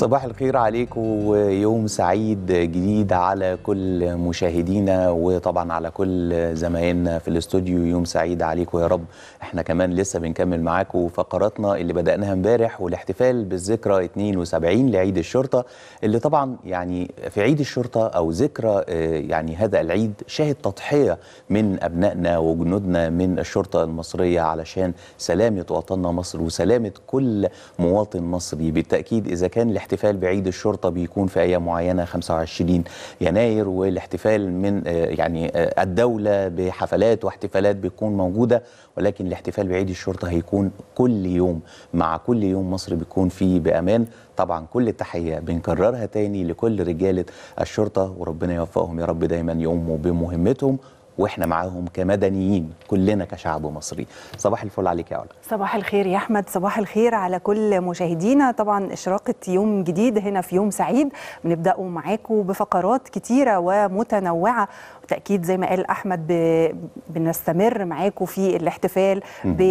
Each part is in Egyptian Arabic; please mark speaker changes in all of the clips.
Speaker 1: صباح الخير عليكم ويوم سعيد جديد على كل مشاهدينا وطبعا على كل زمايلنا في الاستوديو يوم سعيد عليكم يا رب احنا كمان لسه بنكمل معاكم فقراتنا اللي بدأناها امبارح والاحتفال بالذكرى 72 لعيد الشرطة اللي طبعا يعني في عيد الشرطة او ذكرى آه، يعني هذا العيد شاهد تضحية من ابنائنا وجنودنا من الشرطة المصرية علشان سلامة وطننا مصر وسلامة كل مواطن مصري بالتأكيد إذا كان الاحتفال بعيد الشرطة بيكون في أيام معينة 25 يناير والاحتفال من آه، يعني آه، الدولة بحفلات واحتفالات بتكون موجودة ولكن الاحتفال بعيد الشرطة هيكون كل يوم مع كل يوم مصر بيكون فيه بأمان طبعا كل التحية بنكررها تاني لكل رجالة الشرطة وربنا يوفقهم يا رب دايما يقوموا بمهمتهم واحنا معاهم كمدنيين كلنا كشعب مصري صباح الفل عليك يا علا
Speaker 2: صباح الخير يا احمد صباح الخير على كل مشاهدينا طبعا اشراقه يوم جديد هنا في يوم سعيد بنبداه معاكم بفقرات كتيره ومتنوعه بالتاكيد زي ما قال احمد ب... بنستمر معاكم في الاحتفال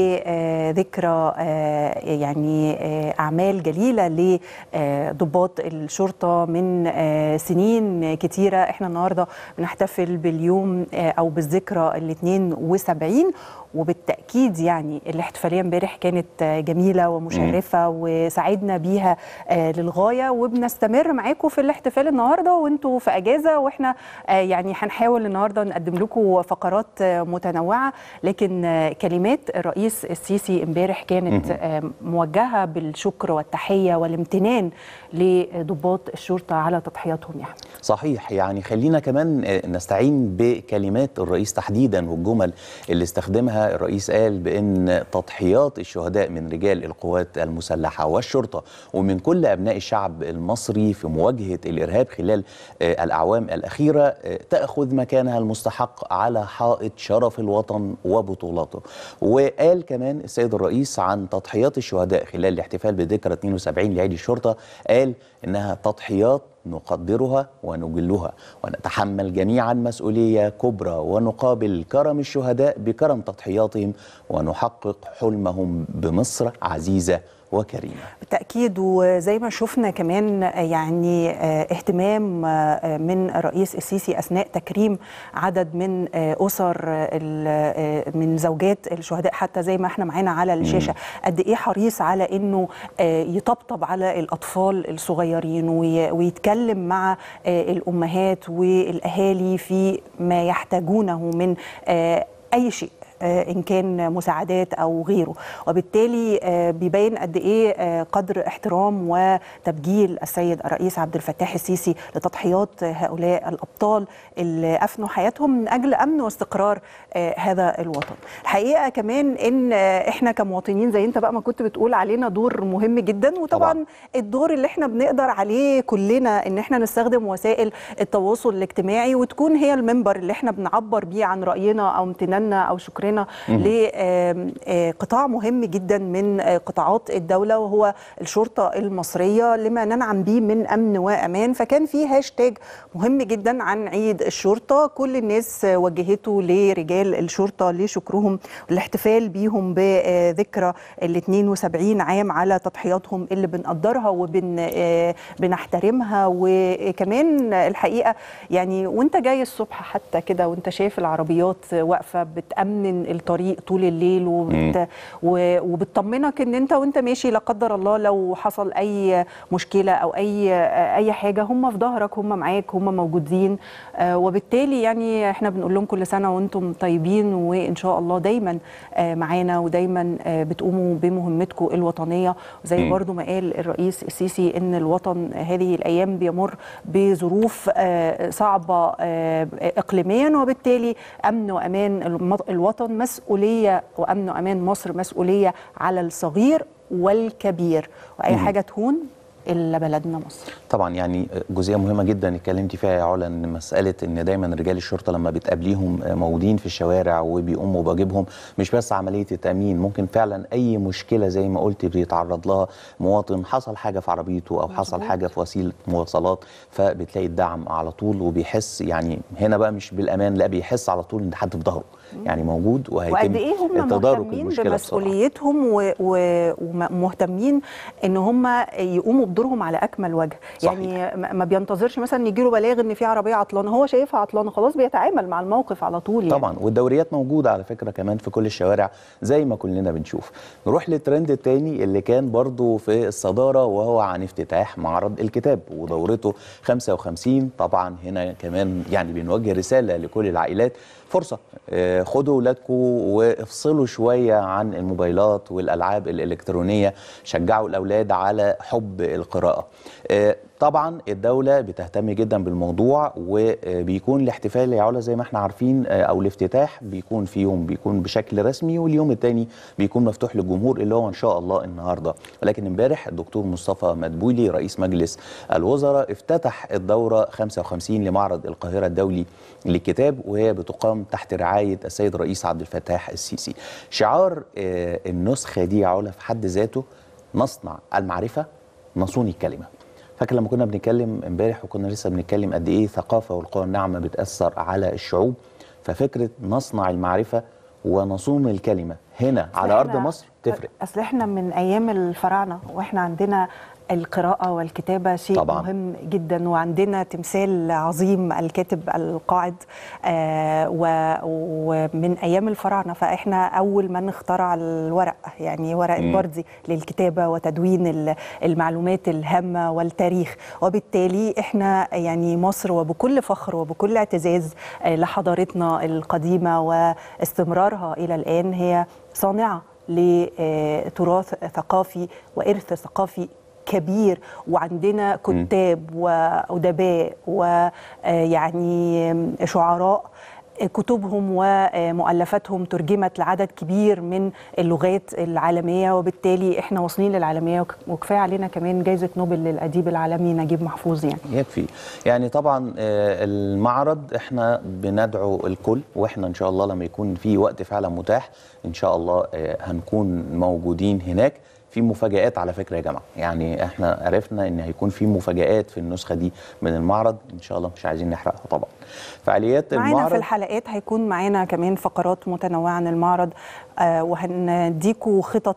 Speaker 2: بذكرى يعني آه، اعمال جليله لضباط الشرطه من آه، سنين كتيره احنا النهارده بنحتفل باليوم آه، او بالذكرى ال 72 وبالتاكيد يعني الاحتفاليه امبارح كانت آه، جميله ومشرفه وسعدنا بيها آه، للغايه وبنستمر معاكم في الاحتفال النهارده وانتوا في اجازه واحنا آه، يعني هنحاول النهارده نقدم لكم فقرات آه، متنوعه لكن آه، كلمات الرئيس السيسي امبارح كانت آه، موجهه بالشكر والتحيه والامتنان لضباط الشرطه على تضحياتهم يا احمد
Speaker 1: صحيح يعني خلينا كمان آه، نستعين بكلمات الرئيس تحديدا والجمل اللي استخدمها الرئيس قال بان تضحيات الشهداء من رجال القوات المسلحه والشرطه ومن كل ابناء الشعب المصري في مواجهه الارهاب خلال آه، الاعوام الاخيره آه، تاخذ مكانها المستحق على حائط شرف الوطن وبطولاته وقال كمان السيد الرئيس عن تضحيات الشهداء خلال الاحتفال بذكرى 72 لعيد الشرطه قال انها تضحيات نقدرها ونجلها ونتحمل جميعا مسؤوليه كبرى ونقابل كرم الشهداء بكرم تضحياتهم ونحقق حلمهم بمصر عزيزه وكريمه.
Speaker 2: بالتأكيد وزي ما شفنا كمان يعني آه، اهتمام آه، من الرئيس السيسي أثناء تكريم عدد من آه، أسر ال- آه، من زوجات الشهداء حتى زي ما احنا معانا على الشاشة قد إيه حريص على إنه آه، يطبطب على الأطفال الصغيرين وي- ويتكلم مع آه، الأمهات والأهالي في ما يحتاجونه من آه، أي شيء آه، ان كان مساعدات او غيره وبالتالي آه، بيبين قد ايه آه، قدر احترام وتبجيل السيد الرئيس عبد الفتاح السيسي لتضحيات هؤلاء الابطال اللي افنوا حياتهم من اجل امن واستقرار آه، هذا الوطن الحقيقه كمان ان آه، احنا كمواطنين زي انت بقى ما كنت بتقول علينا دور مهم جدا وطبعا
Speaker 1: طبعاً.
Speaker 2: الدور اللي احنا بنقدر عليه كلنا ان احنا نستخدم وسائل التواصل الاجتماعي وتكون هي المنبر اللي احنا بنعبر بيه عن راينا او امتناننا او شكرنا لقطاع مهم جدا من آه، قطاعات الدوله وهو الشرطه المصريه لما ننعم به من امن وامان فكان في هاشتاج مهم جدا عن عيد الشرطه كل الناس آه، وجهته لرجال الشرطه لشكرهم والاحتفال بيهم بذكرى ال 72 عام على تضحياتهم اللي بنقدرها وبن آه، بنحترمها وكمان الحقيقه يعني وانت جاي الصبح حتى كده وانت شايف العربيات واقفه بتامن الطريق طول الليل وبت و- وبتطمنك ان انت وانت ماشي لا قدر الله لو حصل اي مشكله او اي اي حاجه هم في ظهرك هم معاك هم موجودين آه، وبالتالي يعني احنا بنقول لهم كل سنه وانتم طيبين وان شاء الله دايما آه، معانا ودايما آه، بتقوموا بمهمتكم الوطنيه وزي
Speaker 1: مم.
Speaker 2: برضو ما قال الرئيس السيسي ان الوطن هذه الايام بيمر بظروف آه، صعبه آه، اقليميا وبالتالي امن وامان الم- الوطن مسؤوليه وامن وامان مصر مسؤوليه على الصغير والكبير واي
Speaker 1: مم.
Speaker 2: حاجه تهون الا بلدنا مصر
Speaker 1: طبعا يعني جزئيه مهمه جدا اتكلمتي فيها يا علا ان مساله ان دايما رجال الشرطه لما بتقابليهم موجودين في الشوارع وبيقوموا بواجبهم مش بس عمليه التامين ممكن فعلا اي مشكله زي ما قلت بيتعرض لها مواطن حصل حاجه في عربيته او حصل
Speaker 2: مظبوط.
Speaker 1: حاجه في وسيله مواصلات فبتلاقي الدعم على طول وبيحس يعني هنا بقى مش بالامان لا بيحس على طول ان حد في ظهره يعني موجود وهيتم
Speaker 2: وقد ايه هم
Speaker 1: تدارك
Speaker 2: مهتمين
Speaker 1: المشكله بسرعه
Speaker 2: بمسؤوليتهم و- و- ومهتمين ان هم يقوموا بدورهم على اكمل وجه
Speaker 1: صحيح.
Speaker 2: يعني ما ما بينتظرش مثلا يجي له بلاغ ان في عربيه عطلانه هو شايفها عطلانه خلاص بيتعامل مع الموقف على طول يعني.
Speaker 1: طبعا والدوريات موجوده على فكره كمان في كل الشوارع زي ما كلنا بنشوف نروح للترند الثاني اللي كان برضو في الصداره وهو عن افتتاح معرض الكتاب ودورته 55 طبعا هنا كمان يعني بنوجه رساله لكل العائلات فرصه آه، خدوا اولادكم وافصلوا شويه عن الموبايلات والالعاب الالكترونيه شجعوا الاولاد على حب القراءه آه، طبعا الدولة بتهتم جدا بالموضوع وبيكون الاحتفال يا علا زي ما احنا عارفين آه، او الافتتاح بيكون في يوم بيكون بشكل رسمي واليوم الثاني بيكون مفتوح للجمهور اللي هو ان شاء الله النهارده ولكن امبارح الدكتور مصطفى مدبولي رئيس مجلس الوزراء افتتح الدورة 55 لمعرض القاهرة الدولي للكتاب وهي بتقام تحت رعاية السيد الرئيس عبد الفتاح السيسي شعار آه، النسخة دي يا علا في حد ذاته نصنع المعرفة نصون الكلمة فاكر لما كنا بنتكلم امبارح وكنا لسه بنتكلم قد ايه الثقافه والقوى الناعمه بتاثر على الشعوب ففكره نصنع المعرفه ونصون الكلمه هنا
Speaker 2: أصل
Speaker 1: على ارض
Speaker 2: إحنا-
Speaker 1: مصر تفرق
Speaker 2: اصل احنا من ايام الفراعنه واحنا عندنا القراءة والكتابة شيء
Speaker 1: طبعاً.
Speaker 2: مهم جدا وعندنا تمثال عظيم الكاتب القاعد آه و- ومن أيام الفراعنة فإحنا أول من اخترع الورق يعني ورق
Speaker 1: مم.
Speaker 2: البردي للكتابة وتدوين ال- المعلومات الهامة والتاريخ وبالتالي إحنا يعني مصر وبكل فخر وبكل اعتزاز آه، لحضارتنا القديمة واستمرارها إلى الآن هي صانعة لتراث ثقافي وإرث ثقافي كبير وعندنا كتاب وأدباء ويعني شعراء كتبهم ومؤلفاتهم ترجمت لعدد كبير من اللغات العالمية وبالتالي احنا واصلين للعالمية وك- وكفاية علينا كمان جائزة نوبل للأديب العالمي نجيب محفوظ يعني
Speaker 1: يكفي يعني طبعا آه، المعرض احنا بندعو الكل واحنا ان شاء الله لما يكون في وقت فعلا متاح ان شاء الله آه، هنكون موجودين هناك في مفاجآت على فكرة يا جماعة يعني احنا عرفنا ان هيكون في مفاجآت في النسخة دي من المعرض ان شاء الله مش عايزين نحرقها طبعا فعاليات
Speaker 2: معانا في
Speaker 1: المعرض
Speaker 2: الحلقات هيكون معانا كمان فقرات متنوعة عن المعرض آه وهنديكوا خطط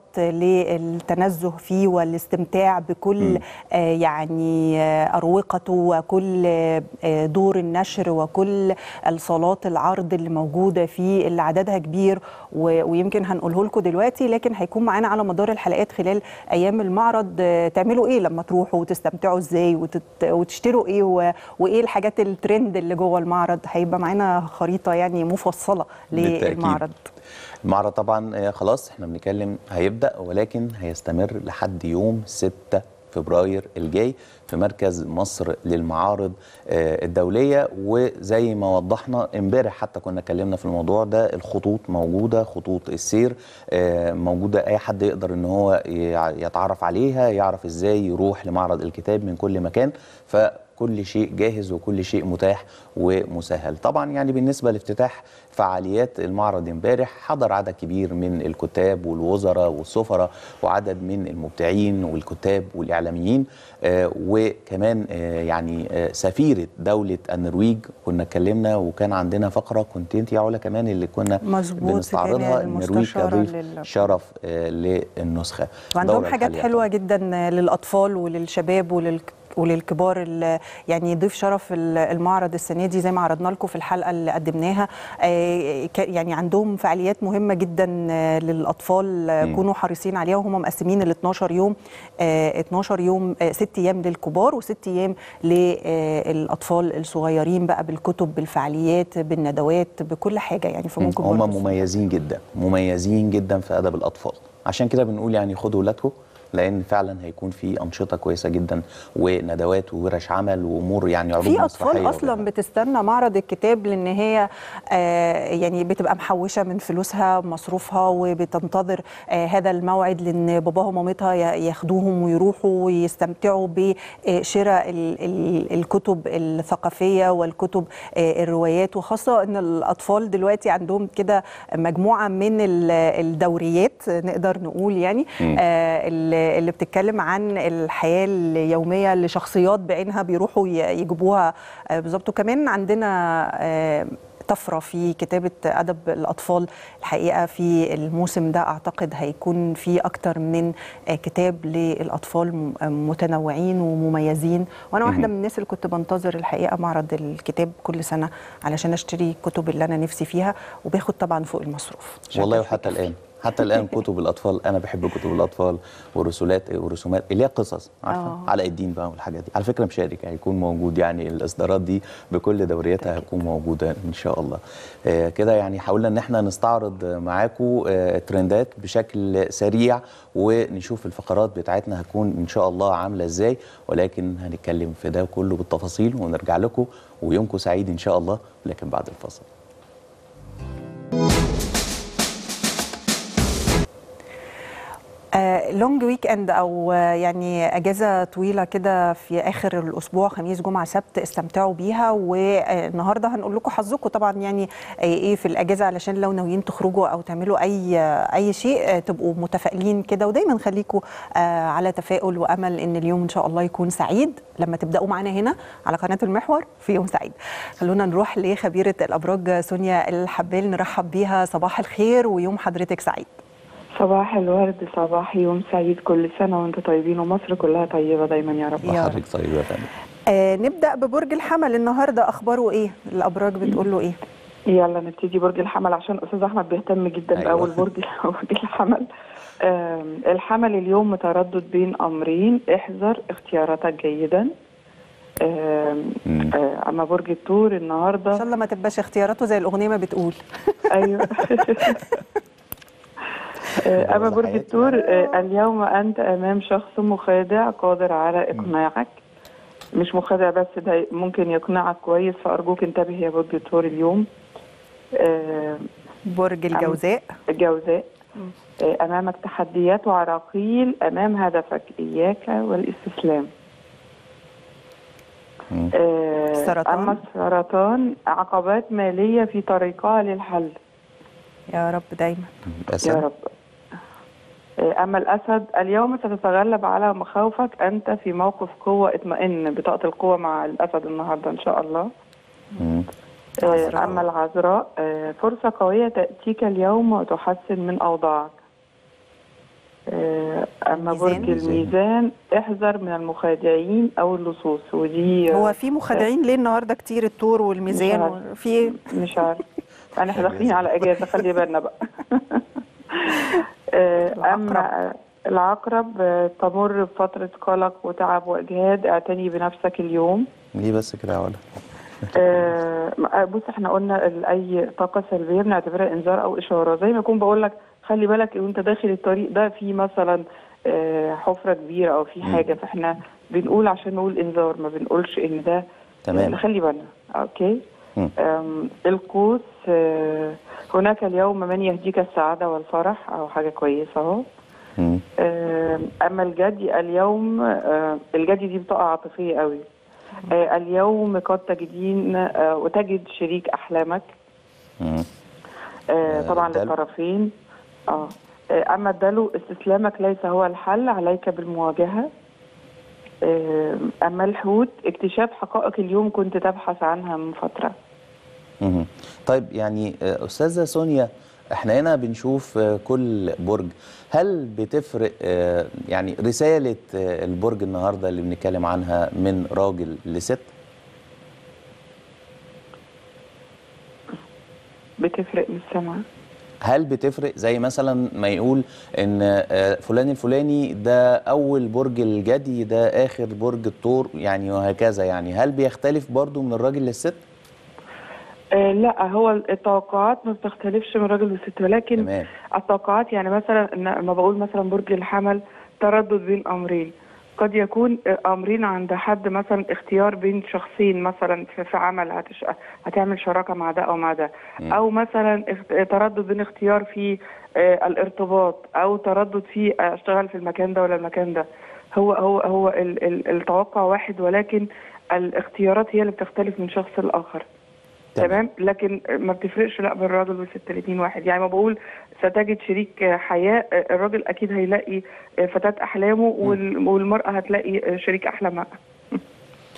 Speaker 2: للتنزه فيه والاستمتاع بكل آه يعني آه أروقته وكل آه دور النشر وكل الصالات العرض اللي موجودة فيه اللي عددها كبير و- ويمكن هنقوله لكم دلوقتي لكن هيكون معانا على مدار الحلقات خلال أيام المعرض آه تعملوا إيه لما تروحوا وتستمتعوا إزاي وتت... وتشتروا إيه و... وإيه الحاجات الترند اللي جوه المعرض هيبقى معانا خريطة يعني مفصلة
Speaker 1: بالتأكيد.
Speaker 2: للمعرض
Speaker 1: المعرض طبعا آه، خلاص احنا بنتكلم هيبدأ ولكن هيستمر لحد يوم 6 فبراير الجاي في مركز مصر للمعارض آه، الدولية وزي ما وضحنا امبارح حتى كنا اتكلمنا في الموضوع ده الخطوط موجودة خطوط السير آه، موجودة اي حد يقدر ان هو يع- يتعرف عليها يعرف ازاي يروح لمعرض الكتاب من كل مكان فكل شيء جاهز وكل شيء متاح ومسهل طبعا يعني بالنسبة لافتتاح فعاليات المعرض امبارح حضر عدد كبير من الكتاب والوزراء والسفراء وعدد من المبدعين والكتاب والاعلاميين آه وكمان آه يعني آه سفيره دوله النرويج كنا اتكلمنا وكان عندنا فقره كنت انت يا علا كمان اللي كنا
Speaker 2: مظبوط،
Speaker 1: بنستعرضها
Speaker 2: كان
Speaker 1: النرويج
Speaker 2: المستشارة
Speaker 1: كضيف
Speaker 2: لل-
Speaker 1: شرف آه للنسخه
Speaker 2: وعندهم
Speaker 1: الدورة
Speaker 2: حاجات
Speaker 1: الحالية
Speaker 2: حلوة جدا للأطفال وللشباب ولل وللكبار ال- يعني ضيف شرف ال- المعرض السنه دي زي ما عرضنا لكم في الحلقه اللي قدمناها آه، ك- يعني عندهم فعاليات مهمه جدا آه، للاطفال آه،
Speaker 1: مم.
Speaker 2: كونوا حريصين عليها وهم مقسمين ال 12 يوم آه، 12 يوم 6 ايام للكبار و6 ايام للاطفال الصغيرين بقى بالكتب بالفعاليات بالندوات بكل حاجه يعني فممكن
Speaker 1: هم
Speaker 2: برضه
Speaker 1: مميزين جدا مميزين جدا في ادب الاطفال عشان كده بنقول يعني خدوا ولادكم لان فعلا هيكون في انشطه كويسه جدا وندوات وورش عمل وامور يعني عروض
Speaker 2: في
Speaker 1: مسرحيه
Speaker 2: اطفال اصلا
Speaker 1: وغيرها.
Speaker 2: بتستنى معرض الكتاب لان هي آه يعني بتبقى محوشه من فلوسها مصروفها وبتنتظر آه هذا الموعد لان باباها ومامتها ي- ياخدوهم ويروحوا ويستمتعوا بشراء ال- ال- الكتب الثقافيه والكتب آه الروايات وخاصه ان الاطفال دلوقتي عندهم كده مجموعه من ال- الدوريات نقدر نقول يعني
Speaker 1: مم.
Speaker 2: آه، اللي اللي بتتكلم عن الحياه اليوميه لشخصيات بعينها بيروحوا ي- يجيبوها آه، بالظبط وكمان عندنا آه، طفره في كتابه ادب الاطفال الحقيقه في الموسم ده اعتقد هيكون في اكتر من كتاب للاطفال متنوعين ومميزين وانا واحده من الناس اللي كنت بنتظر الحقيقه معرض الكتاب كل سنه علشان اشتري الكتب اللي انا نفسي فيها وباخد طبعا فوق المصروف
Speaker 1: والله وحتى الان حتى الان كتب الاطفال انا بحب كتب الاطفال ورسولات ورسومات اللي هي قصص عارفه
Speaker 2: آه.
Speaker 1: علاء الدين بقى والحاجات دي على فكره مشارك هيكون موجود يعني الاصدارات دي بكل دورياتها هتكون موجوده ان شاء الله آه كده يعني حاولنا ان احنا نستعرض معاكم آه ترندات بشكل سريع ونشوف الفقرات بتاعتنا هتكون ان شاء الله عامله ازاي ولكن هنتكلم في ده كله بالتفاصيل ونرجع لكم ويومكم سعيد ان شاء الله لكن بعد الفاصل
Speaker 2: لونج ويك اند او يعني اجازه طويله كده في اخر الاسبوع خميس جمعه سبت استمتعوا بيها والنهارده هنقول لكم حظكم طبعا يعني ايه في الاجازه علشان لو ناويين تخرجوا او تعملوا اي اي شيء تبقوا متفائلين كده ودايما خليكم على تفاؤل وامل ان اليوم ان شاء الله يكون سعيد لما تبداوا معانا هنا على قناه المحور في يوم سعيد خلونا نروح لخبيره الابراج سونيا الحبال نرحب بيها صباح الخير ويوم حضرتك سعيد
Speaker 3: صباح الورد صباح يوم سعيد كل سنة وانتم طيبين ومصر كلها طيبة دايما يا رب
Speaker 2: يا
Speaker 1: وحضرتك طيب يا فندم
Speaker 2: آه نبدا ببرج الحمل النهارده اخباره ايه الابراج بتقول له ايه
Speaker 3: يلا نبتدي برج الحمل عشان استاذ احمد بيهتم جدا
Speaker 1: أيوة.
Speaker 3: باول برج برج الحمل آم، الحمل اليوم متردد بين امرين احذر اختياراتك جيدا آم،
Speaker 1: مم.
Speaker 3: آه، اما برج الثور
Speaker 2: ان
Speaker 3: النهارده
Speaker 2: شاء الله ما تبقاش اختياراته زي الاغنيه ما بتقول
Speaker 3: ايوه آه، اما برج الثور آه، اليوم انت امام شخص مخادع قادر على اقناعك مش مخادع بس ده ممكن يقنعك كويس فارجوك انتبه يا برج الثور اليوم آه،
Speaker 2: برج الجوزاء
Speaker 3: الجوزاء آه، امامك تحديات وعراقيل امام هدفك اياك والاستسلام
Speaker 1: مم.
Speaker 3: آه،
Speaker 2: السرطان.
Speaker 3: اما السرطان عقبات ماليه في طريقها للحل
Speaker 2: يا رب دايما
Speaker 3: يا
Speaker 1: الأسد
Speaker 3: رب آه، أما الأسد اليوم ستتغلب على مخاوفك أنت في موقف قوة اطمئن بطاقة القوة مع الأسد النهاردة إن شاء الله
Speaker 1: مم.
Speaker 3: آه،
Speaker 2: عذراء.
Speaker 3: أما العذراء آه، فرصة قوية تأتيك اليوم وتحسن من أوضاعك آه، أما
Speaker 2: الميزان.
Speaker 3: برج الميزان احذر من المخادعين أو اللصوص ودي
Speaker 2: هو في مخادعين ليه النهارده كتير الطور والميزان
Speaker 3: مش عارف.
Speaker 2: وفي إيه؟
Speaker 3: مش عارف انا احنا داخلين على اجازه خلي بالنا بقى آه، اما العقرب آه، تمر بفتره قلق وتعب واجهاد اعتني بنفسك اليوم
Speaker 1: ليه بس كده يا ولا
Speaker 3: آه، بص احنا قلنا ال- اي طاقه سلبيه بنعتبرها انذار او اشاره زي ما اكون بقول لك خلي بالك وانت داخل الطريق ده في مثلا آه، حفره كبيره او في حاجه فاحنا بنقول عشان نقول انذار ما بنقولش ان ده
Speaker 1: تمام.
Speaker 3: نخلي بالنا اوكي
Speaker 1: مم.
Speaker 3: أم، القوس آه، هناك اليوم من يهديك السعادة والفرح أو حاجة كويسة أهو
Speaker 1: مم.
Speaker 3: آم، أما الجدي اليوم آه، الجدي دي بطاقة عاطفية قوي آه، اليوم قد تجدين آه، وتجد شريك أحلامك
Speaker 1: مم.
Speaker 3: آه،
Speaker 1: آه،
Speaker 3: طبعا
Speaker 1: الدلو.
Speaker 3: للطرفين اه آه، أما الدلو استسلامك ليس هو الحل عليك بالمواجهة آه، أما الحوت اكتشاف حقائق اليوم كنت تبحث عنها من فترة
Speaker 1: مهم. طيب يعني آه، استاذه سونيا احنا هنا بنشوف آه، كل برج هل بتفرق آه، يعني رساله آه، البرج النهارده اللي بنتكلم عنها من راجل لست
Speaker 3: بتفرق من السمع
Speaker 1: هل بتفرق زي مثلا ما يقول ان آه، فلان الفلاني ده اول برج الجدي ده اخر برج الثور يعني وهكذا يعني هل بيختلف برضو من الراجل للست
Speaker 3: آه لا هو التوقعات ما بتختلفش من راجل وست ولكن
Speaker 1: تمام.
Speaker 3: التوقعات يعني مثلا إن لما بقول مثلا برج الحمل تردد بين امرين قد يكون آه، امرين عند حد مثلا اختيار بين شخصين مثلا في, في عمل هتش... هتعمل شراكه مع ده او مع ده او مثلا اخت... تردد بين اختيار في آه الارتباط او تردد في آه، اشتغل في المكان ده ولا المكان ده هو هو هو ال... ال... التوقع واحد ولكن الاختيارات هي اللي بتختلف من شخص لاخر
Speaker 1: تمام.
Speaker 3: تمام لكن ما بتفرقش لا بين الراجل والست الاثنين واحد يعني ما بقول ستجد شريك حياه الراجل اكيد هيلاقي فتاه احلامه وال- والمراه هتلاقي شريك احلامها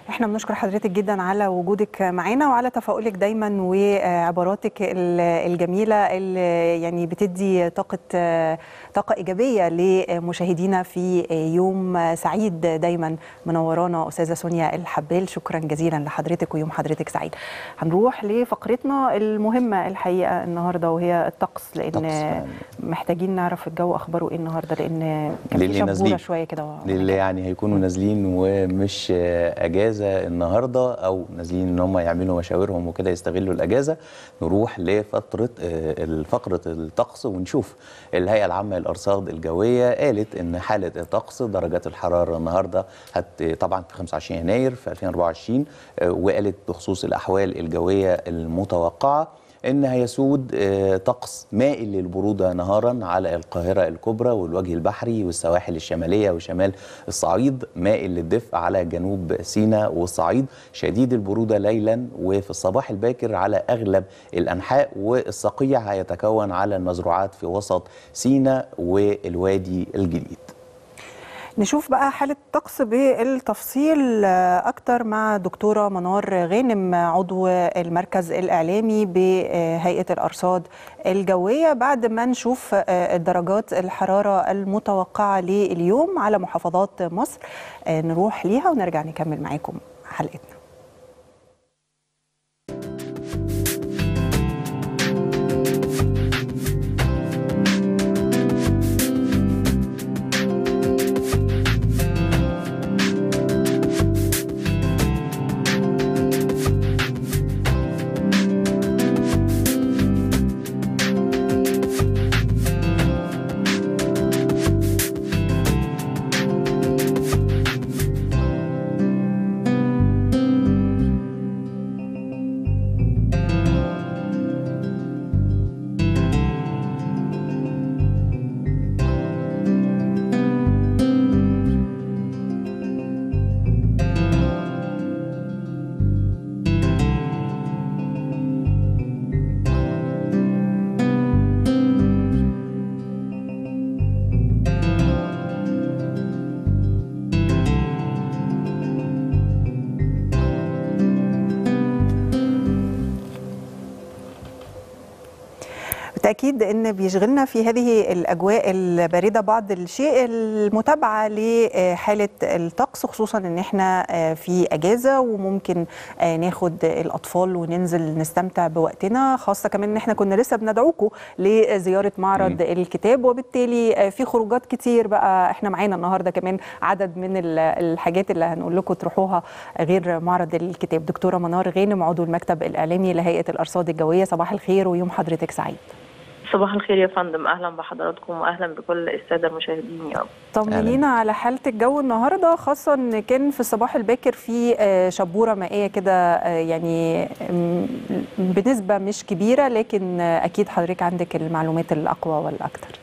Speaker 2: احنا بنشكر حضرتك جدا على وجودك معانا وعلى تفاؤلك دايما وعباراتك ال- الجميله اللي يعني بتدي طاقه طاقه ايجابيه لمشاهدينا في يوم سعيد دايما منورانا استاذه سونيا الحبال شكرا جزيلا لحضرتك ويوم حضرتك سعيد هنروح لفقرتنا المهمه الحقيقه النهارده وهي الطقس لان
Speaker 1: طقس فعلاً.
Speaker 2: محتاجين نعرف الجو اخباره ايه النهارده لان كان في
Speaker 1: للي
Speaker 2: شبوره
Speaker 1: نازلين.
Speaker 2: شويه كده
Speaker 1: للي يعني هيكونوا نازلين ومش آه، اجازه النهارده او نازلين ان هم يعملوا مشاورهم وكده يستغلوا الاجازه نروح لفتره آه، فقره الطقس ونشوف الهيئه العامه للارصاد الجويه قالت ان حاله الطقس درجات الحراره النهارده هت طبعا في 25 يناير في 2024 آه، وقالت بخصوص الاحوال الجويه المتوقعه ان هيسود آه، طقس مائل للبروده نهارا على القاهره الكبرى والوجه البحري والسواحل الشماليه وشمال الصعيد مائل للدفء على جنوب سيناء والصعيد شديد البروده ليلا وفي الصباح الباكر على اغلب الانحاء والصقيع هيتكون على المزروعات في وسط سيناء والوادي الجديد
Speaker 2: نشوف بقى حالة الطقس بالتفصيل آه، أكتر مع دكتورة منار غانم عضو المركز الإعلامي بهيئة الأرصاد الجوية بعد ما نشوف آه، درجات الحرارة المتوقعة لليوم على محافظات مصر آه، نروح ليها ونرجع نكمل معاكم حلقتنا بالتأكيد أن بيشغلنا في هذه الأجواء الباردة بعض الشيء المتابعة لحالة الطقس خصوصا أن احنا في أجازة وممكن ناخد الأطفال وننزل نستمتع بوقتنا خاصة كمان أن احنا كنا لسه بندعوكم لزيارة معرض الكتاب وبالتالي في خروجات كتير بقى احنا معانا النهاردة كمان عدد من الحاجات اللي هنقول لكم تروحوها غير معرض الكتاب دكتورة منار غانم عضو المكتب الإعلامي لهيئة الأرصاد الجوية صباح الخير ويوم حضرتك سعيد
Speaker 4: صباح الخير يا فندم اهلا بحضراتكم واهلا بكل الساده المشاهدين يا رب
Speaker 2: طمنينا على حاله الجو النهارده خاصه ان كان في الصباح الباكر في آه، شبوره مائيه كده آه، يعني م- بنسبه مش كبيره لكن آه، اكيد حضرتك عندك المعلومات الاقوى والاكثر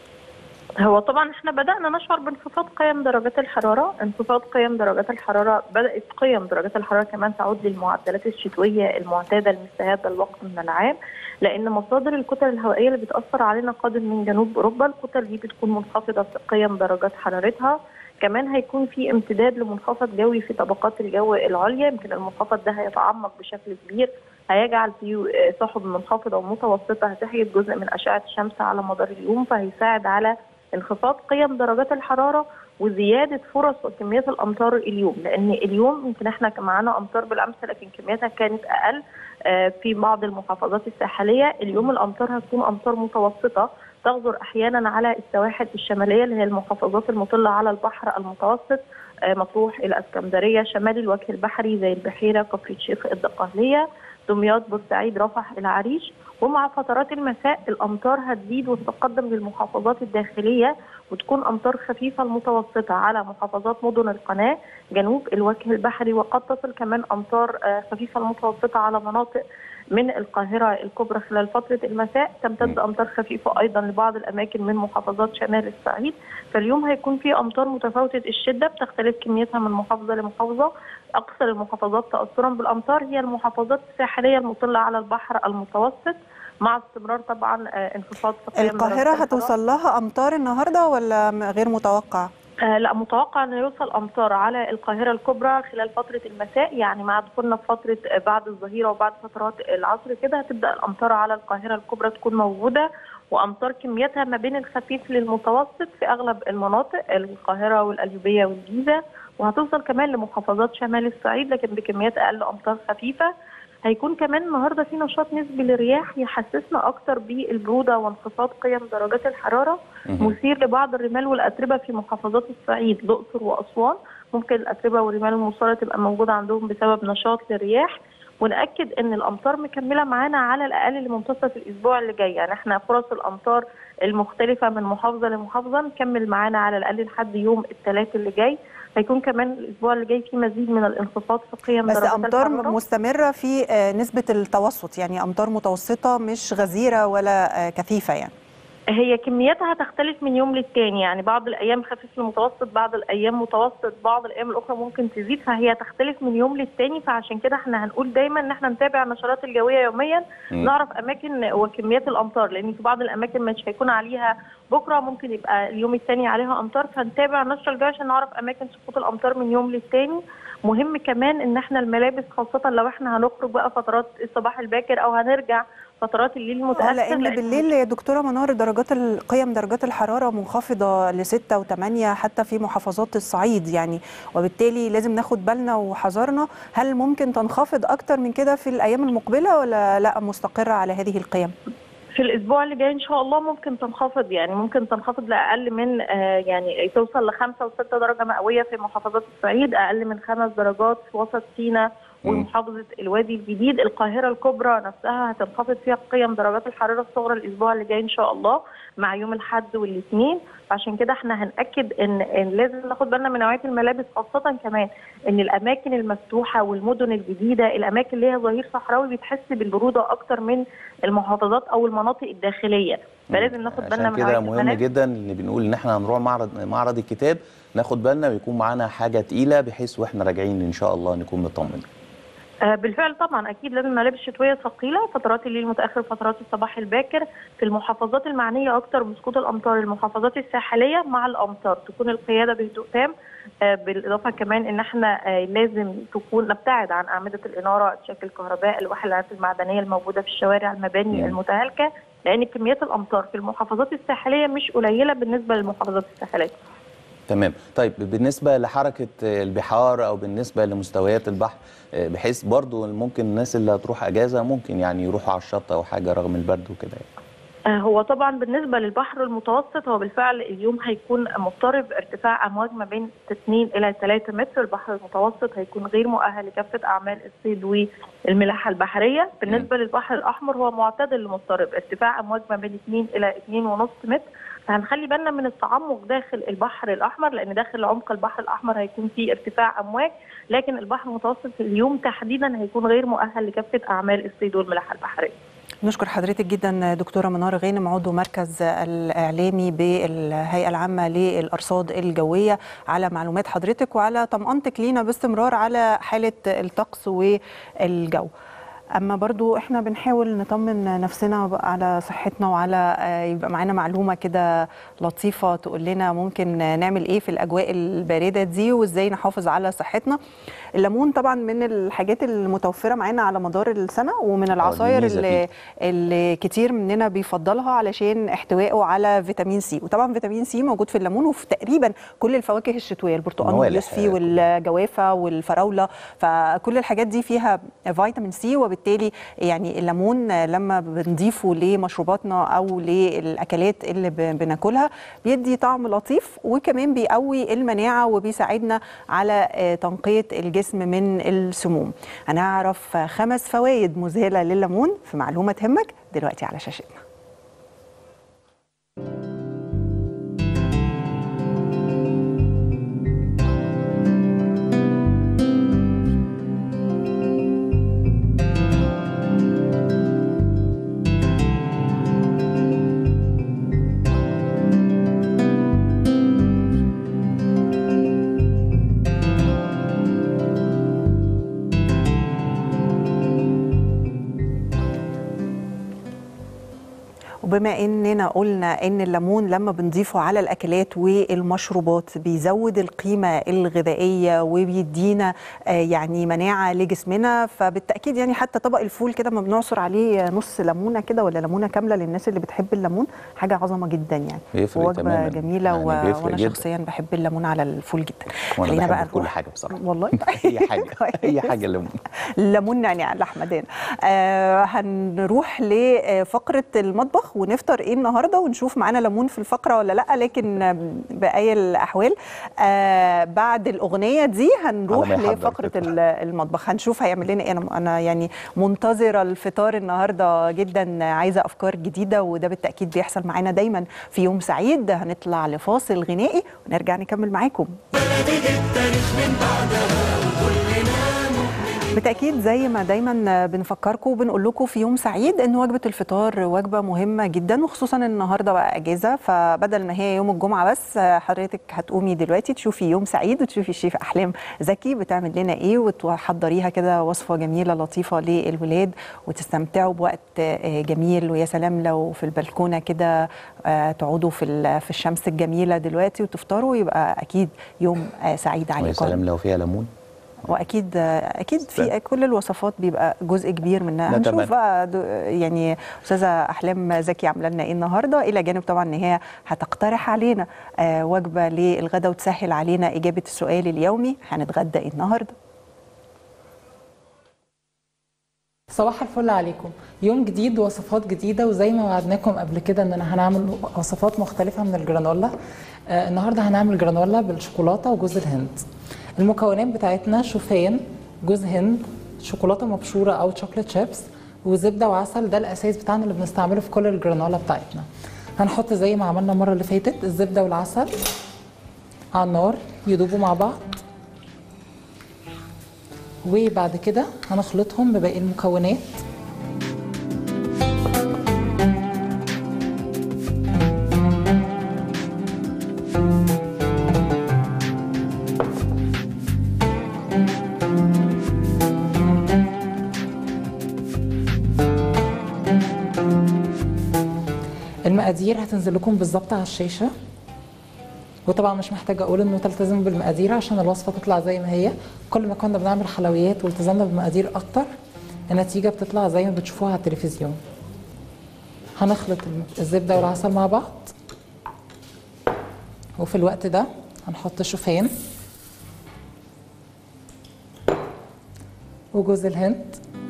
Speaker 4: هو طبعا احنا بدانا نشعر بانخفاض قيم درجات الحراره انخفاض قيم درجات الحراره بدات قيم درجات الحراره كمان تعود للمعدلات الشتويه المعتاده لمثل هذا الوقت من العام لان مصادر الكتل الهوائيه اللي بتاثر علينا قادم من جنوب اوروبا الكتل دي بتكون منخفضه في قيم درجات حرارتها كمان هيكون في امتداد لمنخفض جوي في طبقات الجو العليا يمكن المنخفض ده هيتعمق بشكل كبير هيجعل فيه سحب منخفضه ومتوسطه هتحجب جزء من اشعه الشمس على مدار اليوم فهيساعد على انخفاض قيم درجات الحراره وزياده فرص وكميات الامطار اليوم لان اليوم يمكن احنا كان معانا امطار بالامس لكن كمياتها كانت اقل آه، في بعض المحافظات الساحليه اليوم الامطار هتكون امطار متوسطه تغزر احيانا على السواحل الشماليه اللي هي المحافظات المطله على البحر المتوسط آه، مطروح الى اسكندريه شمال الوجه البحري زي البحيره كفر الشيخ الدقهليه دمياط بورسعيد رفح العريش ومع فترات المساء الامطار هتزيد وتتقدم للمحافظات الداخليه وتكون امطار خفيفه المتوسطه على محافظات مدن القناه جنوب الوجه البحري وقد تصل كمان امطار آه، خفيفه المتوسطه على مناطق من القاهره الكبرى خلال فتره المساء تمتد امطار خفيفه ايضا لبعض الاماكن من محافظات شمال الصعيد فاليوم هيكون في امطار متفاوته الشده بتختلف كميتها من محافظه لمحافظه اكثر المحافظات تاثرا بالامطار هي المحافظات الساحليه المطله على البحر المتوسط مع استمرار طبعا آه، انخفاض في قيم درجات
Speaker 2: القاهره
Speaker 4: الحرارة.
Speaker 2: هتوصل لها امطار النهارده ولا م- غير متوقع
Speaker 4: آه لا متوقع انه يوصل امطار على القاهره الكبرى خلال فتره المساء يعني مع دخولنا في فتره آه، بعد الظهيره وبعد فترات العصر كده هتبدا الامطار على القاهره الكبرى تكون موجوده وامطار كميتها ما بين الخفيف للمتوسط في اغلب المناطق القاهره والقليوبيه والجيزه وهتوصل كمان لمحافظات شمال الصعيد لكن بكميات اقل امطار خفيفه هيكون كمان النهارده في نشاط نسبي للرياح يحسسنا اكتر بالبروده وانخفاض قيم درجات الحراره
Speaker 1: مهم.
Speaker 4: مثير لبعض الرمال والاتربه في محافظات الصعيد الاقصر واسوان ممكن الاتربه والرمال المصاره تبقى موجوده عندهم بسبب نشاط للرياح ونأكد ان الامطار مكمله معانا على الاقل لمنتصف الاسبوع اللي جاي يعني احنا فرص الامطار المختلفه من محافظه لمحافظه مكمل معانا على الاقل لحد يوم الثلاث اللي جاي هيكون كمان الاسبوع اللي جاي في مزيد من الانخفاض في قيم
Speaker 2: بس
Speaker 4: درجات
Speaker 2: امطار
Speaker 4: الحرارة.
Speaker 2: مستمره في آه، نسبه التوسط يعني امطار متوسطه مش غزيره ولا آه، كثيفه يعني
Speaker 4: هي كمياتها تختلف من يوم للتاني يعني بعض الايام خفيف لمتوسط بعض الايام متوسط بعض الايام الاخرى ممكن تزيد فهي تختلف من يوم للتاني فعشان كده احنا هنقول دايما ان احنا نتابع النشرات الجويه يوميا
Speaker 1: مم.
Speaker 4: نعرف اماكن وكميات الامطار لان في بعض الاماكن مش هيكون عليها بكره ممكن يبقى اليوم الثاني عليها امطار فنتابع النشره الجويه عشان نعرف اماكن سقوط الامطار من يوم للتاني مهم كمان ان احنا الملابس خاصه لو احنا هنخرج بقى فترات الصباح الباكر او هنرجع فترات الليل
Speaker 2: آه،
Speaker 4: المتاخر
Speaker 2: لان بالليل يا دكتوره منار درجات ال- قيم درجات الحراره منخفضه ل 6 و8 حتى في محافظات الصعيد يعني وبالتالي لازم ناخد بالنا وحذرنا هل ممكن تنخفض اكتر من كده في الايام المقبله ولا لا مستقره على هذه القيم
Speaker 4: في الاسبوع اللي جاي ان شاء الله ممكن تنخفض يعني ممكن تنخفض لاقل من آه، يعني توصل لخمسة وستة درجه مئويه في محافظات الصعيد اقل من خمس درجات في وسط سيناء
Speaker 1: مم.
Speaker 4: ومحافظه الوادي الجديد القاهره الكبرى نفسها هتنخفض فيها قيم درجات الحراره الصغرى الاسبوع اللي جاي ان شاء الله مع يوم الاحد والاثنين عشان كده احنا هناكد ان, إن لازم ناخد بالنا من نوعيه الملابس خاصه كمان ان الاماكن المفتوحه والمدن الجديده الاماكن اللي هي ظهير صحراوي بتحس بالبروده اكتر من المحافظات او المناطق الداخليه فلازم ناخد بالنا
Speaker 1: عشان
Speaker 4: من
Speaker 1: كده
Speaker 4: نوعيه
Speaker 1: مهم
Speaker 4: الملابس
Speaker 1: جدا اللي بنقول ان احنا هنروح معرض معرض الكتاب ناخد بالنا ويكون معانا حاجه تقيله بحيث واحنا راجعين ان شاء الله نكون مطمنين
Speaker 4: آه، بالفعل طبعا اكيد لازم ملابس شتويه ثقيله فترات الليل المتاخر فترات الصباح الباكر في المحافظات المعنيه اكتر بسقوط الامطار المحافظات الساحليه مع الامطار تكون القياده بهدوء تام آه، بالاضافه كمان ان احنا آه، لازم تكون نبتعد عن اعمده الاناره شكل الكهرباء الوحلات المعدنيه الموجوده في الشوارع المباني
Speaker 1: مم.
Speaker 4: المتهالكه لان كميات الامطار في المحافظات الساحليه مش قليله بالنسبه للمحافظات الساحليه
Speaker 1: تمام طيب بالنسبه لحركه البحار او بالنسبه لمستويات البحر آه، بحيث برضو ممكن الناس اللي هتروح اجازه ممكن يعني يروحوا على الشط او حاجه رغم البرد وكده يعني.
Speaker 4: آه، هو طبعا بالنسبه للبحر المتوسط هو بالفعل اليوم هيكون مضطرب ارتفاع امواج ما بين 2 الى 3 متر البحر المتوسط هيكون غير مؤهل لكافه اعمال الصيد والملاحه البحريه بالنسبه للبحر الاحمر هو معتدل لمضطرب ارتفاع امواج ما بين 2 الى 2.5 متر فهنخلي بالنا من التعمق داخل البحر الاحمر لان داخل عمق البحر الاحمر هيكون فيه ارتفاع امواج لكن البحر المتوسط اليوم تحديدا هيكون غير مؤهل لكافه اعمال الصيد والملاحه البحريه
Speaker 2: نشكر حضرتك جدا دكتوره منار غانم عضو مركز الاعلامي بالهيئه العامه للارصاد الجويه على معلومات حضرتك وعلى طمانتك لينا باستمرار على حاله الطقس والجو اما برضو احنا بنحاول نطمن نفسنا بقى على صحتنا وعلى آه، يبقى معانا معلومه كده لطيفه تقول لنا ممكن نعمل ايه في الاجواء البارده دي وازاي نحافظ على صحتنا الليمون طبعا من الحاجات المتوفره معانا على مدار السنه ومن العصاير
Speaker 1: الميزة
Speaker 2: اللي, اللي كتير مننا بيفضلها علشان احتوائه على فيتامين سي وطبعا فيتامين سي موجود في الليمون وفي تقريبا كل الفواكه الشتويه البرتقال
Speaker 1: موالح.
Speaker 2: واليوسفي والجوافه والفراوله فكل الحاجات دي فيها فيتامين سي وبالتالي يعني الليمون لما بنضيفه لمشروباتنا او للاكلات اللي ب- بناكلها بيدي طعم لطيف وكمان بيقوي المناعه وبيساعدنا على آه، تنقيه الجسم من السموم هنعرف خمس فوائد مذهله لليمون في معلومه تهمك دلوقتي على شاشتنا وبما اننا قلنا ان الليمون لما بنضيفه على الاكلات والمشروبات بيزود القيمه الغذائيه وبيدينا آه، يعني مناعه لجسمنا فبالتاكيد يعني حتى طبق الفول كده ما بنعصر عليه نص ليمونه كده ولا ليمونه كامله للناس اللي بتحب الليمون حاجه عظمه جدا يعني
Speaker 1: بيفرق
Speaker 2: وجبه
Speaker 1: تماماً.
Speaker 2: جميله
Speaker 1: يعني
Speaker 2: و...
Speaker 1: بيفرق
Speaker 2: وانا
Speaker 1: جداً.
Speaker 2: شخصيا بحب الليمون على الفول جدا
Speaker 1: وانا
Speaker 2: خلينا
Speaker 1: بحب
Speaker 2: بقى
Speaker 1: كل
Speaker 2: نروح-
Speaker 1: حاجه بصراحه
Speaker 2: والله
Speaker 1: اي حاجه اي
Speaker 2: كويس.
Speaker 1: حاجه ليمون
Speaker 2: ليمون نعناع لحمدان آه هنروح لفقره المطبخ ونفطر ايه النهارده ونشوف معانا ليمون في الفقره ولا لا لكن آم، باي الاحوال آه بعد الاغنيه دي هنروح
Speaker 1: على ما يحضر
Speaker 2: لفقره
Speaker 1: الفطار.
Speaker 2: ال- المطبخ هنشوف هيعمل لنا ايه انا انا يعني منتظره الفطار النهارده جدا عايزه افكار جديده وده بالتاكيد بيحصل معانا دايما في يوم سعيد هنطلع لفاصل غنائي ونرجع نكمل معاكم بالتاكيد زي ما دايما بنفكركم وبنقول لكم في يوم سعيد ان وجبه الفطار وجبه مهمه جدا وخصوصا النهارده بقى اجازه فبدل ما هي يوم الجمعه بس حضرتك هتقومي دلوقتي تشوفي يوم سعيد وتشوفي الشيف احلام زكي بتعمل لنا ايه وتحضريها كده وصفه جميله لطيفه للولاد وتستمتعوا بوقت آه، جميل ويا سلام لو في البلكونه كده آه، تقعدوا في ال- في الشمس الجميله دلوقتي وتفطروا يبقى اكيد يوم آه، سعيد
Speaker 1: ويا
Speaker 2: عليكم
Speaker 1: سلام لو فيها ليمون
Speaker 2: واكيد اكيد في
Speaker 1: سلام.
Speaker 2: كل الوصفات بيبقى جزء كبير منها
Speaker 1: نتمنى.
Speaker 2: هنشوف بقى دو- يعني استاذه احلام زكي عامله لنا ايه النهارده الى جانب طبعا ان هي هتقترح علينا آه، وجبه للغدا وتسهل علينا اجابه السؤال اليومي هنتغدى ايه النهارده
Speaker 5: صباح الفل عليكم يوم جديد وصفات جديدة وزي ما وعدناكم قبل كده اننا هنعمل وصفات مختلفة من الجرانولا آه النهاردة هنعمل جرانولا بالشوكولاتة وجوز الهند المكونات بتاعتنا شوفان جوز هند شوكولاتة مبشورة او شوكليت شيبس وزبدة وعسل ده الاساس بتاعنا اللي بنستعمله في كل الجرانولا بتاعتنا هنحط زي ما عملنا المرة اللي فاتت الزبدة والعسل على النار يدوبوا مع بعض وبعد كده هنخلطهم بباقي المكونات المقادير هتنزل لكم بالظبط على الشاشه وطبعا مش محتاجه اقول انه تلتزموا بالمقادير عشان الوصفه تطلع زي ما هي كل ما كنا بنعمل حلويات والتزمنا بالمقادير اكتر النتيجه بتطلع زي ما بتشوفوها على التلفزيون هنخلط الزبده والعسل مع بعض وفي الوقت ده هنحط شوفان وجوز الهند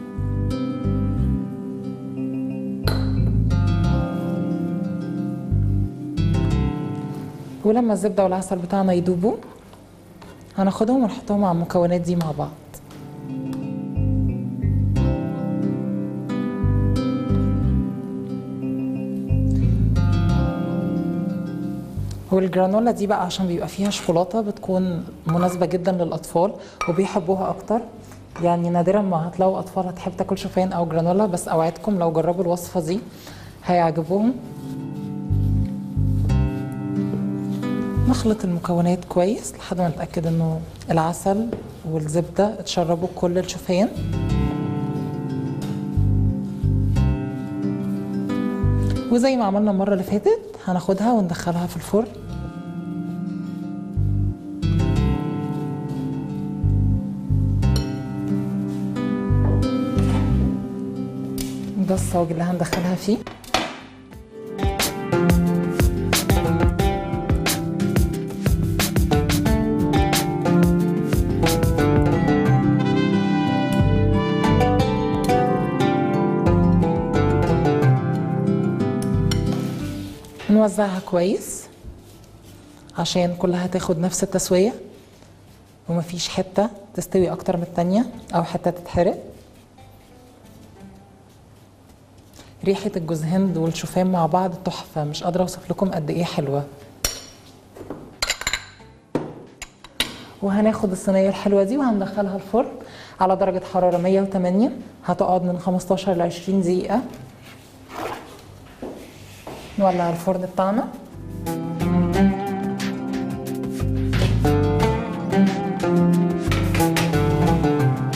Speaker 5: ولما الزبده والعسل بتاعنا يدوبوا هناخدهم ونحطهم على المكونات دي مع بعض والجرانولا دي بقى عشان بيبقى فيها شوكولاته بتكون مناسبه جدا للاطفال وبيحبوها اكتر يعني نادرا ما هتلاقوا اطفال هتحب تاكل شوفان او جرانولا بس اوعدكم لو جربوا الوصفه دي هيعجبوهم نخلط المكونات كويس لحد ما نتاكد انه العسل والزبده اتشربوا كل الشوفان وزي ما عملنا المره اللي فاتت هناخدها وندخلها في الفرن ده الصاج اللي هندخلها فيه نوزعها كويس عشان كلها تاخد نفس التسوية ومفيش حتة تستوي أكتر من التانية أو حتة تتحرق ريحة الجوز هند والشوفان مع بعض تحفة مش قادرة أوصف لكم قد إيه حلوة وهناخد الصينية الحلوة دي وهندخلها الفرن على درجة حرارة 108 هتقعد من 15 ل 20 دقيقة نولع الفرن بتاعنا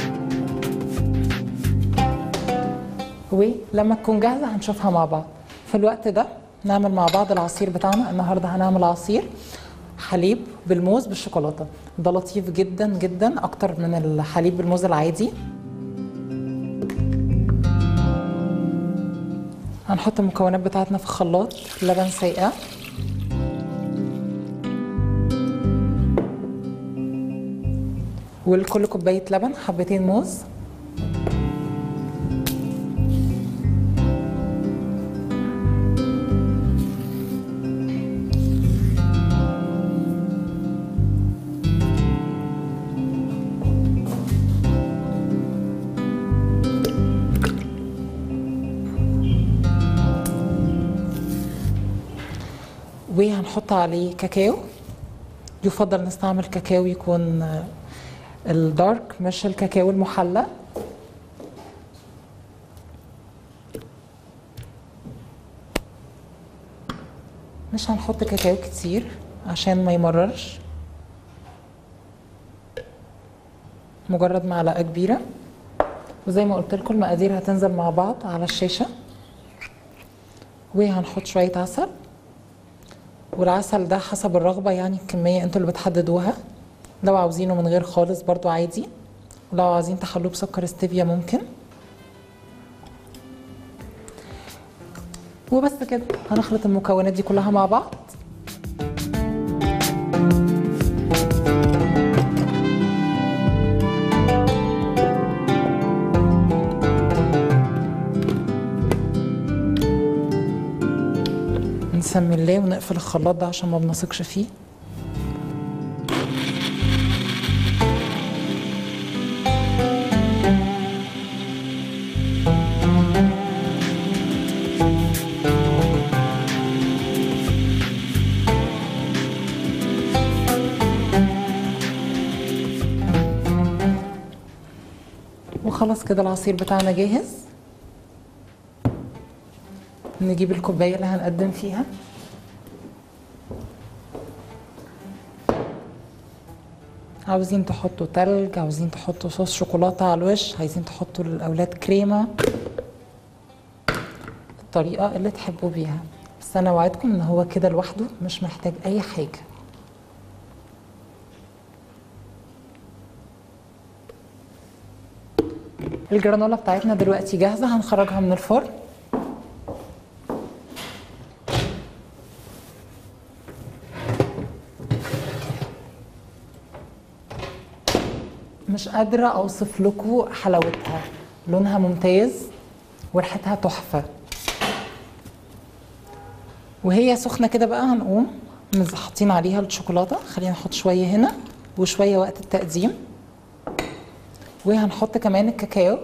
Speaker 5: ولما تكون جاهزة هنشوفها مع بعض في الوقت ده نعمل مع بعض العصير بتاعنا النهارده هنعمل عصير حليب بالموز بالشوكولاته ده لطيف جدا جدا اكتر من الحليب بالموز العادي هنحط المكونات بتاعتنا في الخلاط لبن ساقع ولكل كوبايه لبن حبتين موز وهنحط عليه كاكاو يفضل نستعمل كاكاو يكون آه، الدارك مش الكاكاو المحلى مش هنحط كاكاو كتير عشان ما يمررش مجرد معلقه كبيره وزي ما قلت لكم المقادير هتنزل مع بعض على الشاشه وهنحط شويه عسل والعسل ده حسب الرغبة يعني الكمية انتوا اللي بتحددوها لو عاوزينه من غير خالص برضو عادي ولو عايزين تخلوه بسكر ستيفيا ممكن وبس كده هنخلط المكونات دي كلها مع بعض نسمي الله ونقفل الخلاط ده عشان ما بنثقش فيه وخلاص كده العصير بتاعنا جاهز نجيب الكوباية اللي هنقدم فيها عاوزين تحطوا تلج عاوزين تحطوا صوص شوكولاتة على الوش عايزين تحطوا للأولاد كريمة الطريقة اللي تحبوا بيها بس أنا وعدكم إن هو كده لوحده مش محتاج أي حاجة الجرانولا بتاعتنا دلوقتي جاهزة هنخرجها من الفرن مش قادرة أوصف لكم حلاوتها لونها ممتاز وريحتها تحفة وهي سخنة كده بقى هنقوم مز- حاطين عليها الشوكولاتة خلينا نحط شوية هنا وشوية وقت التقديم وهنحط كمان الكاكاو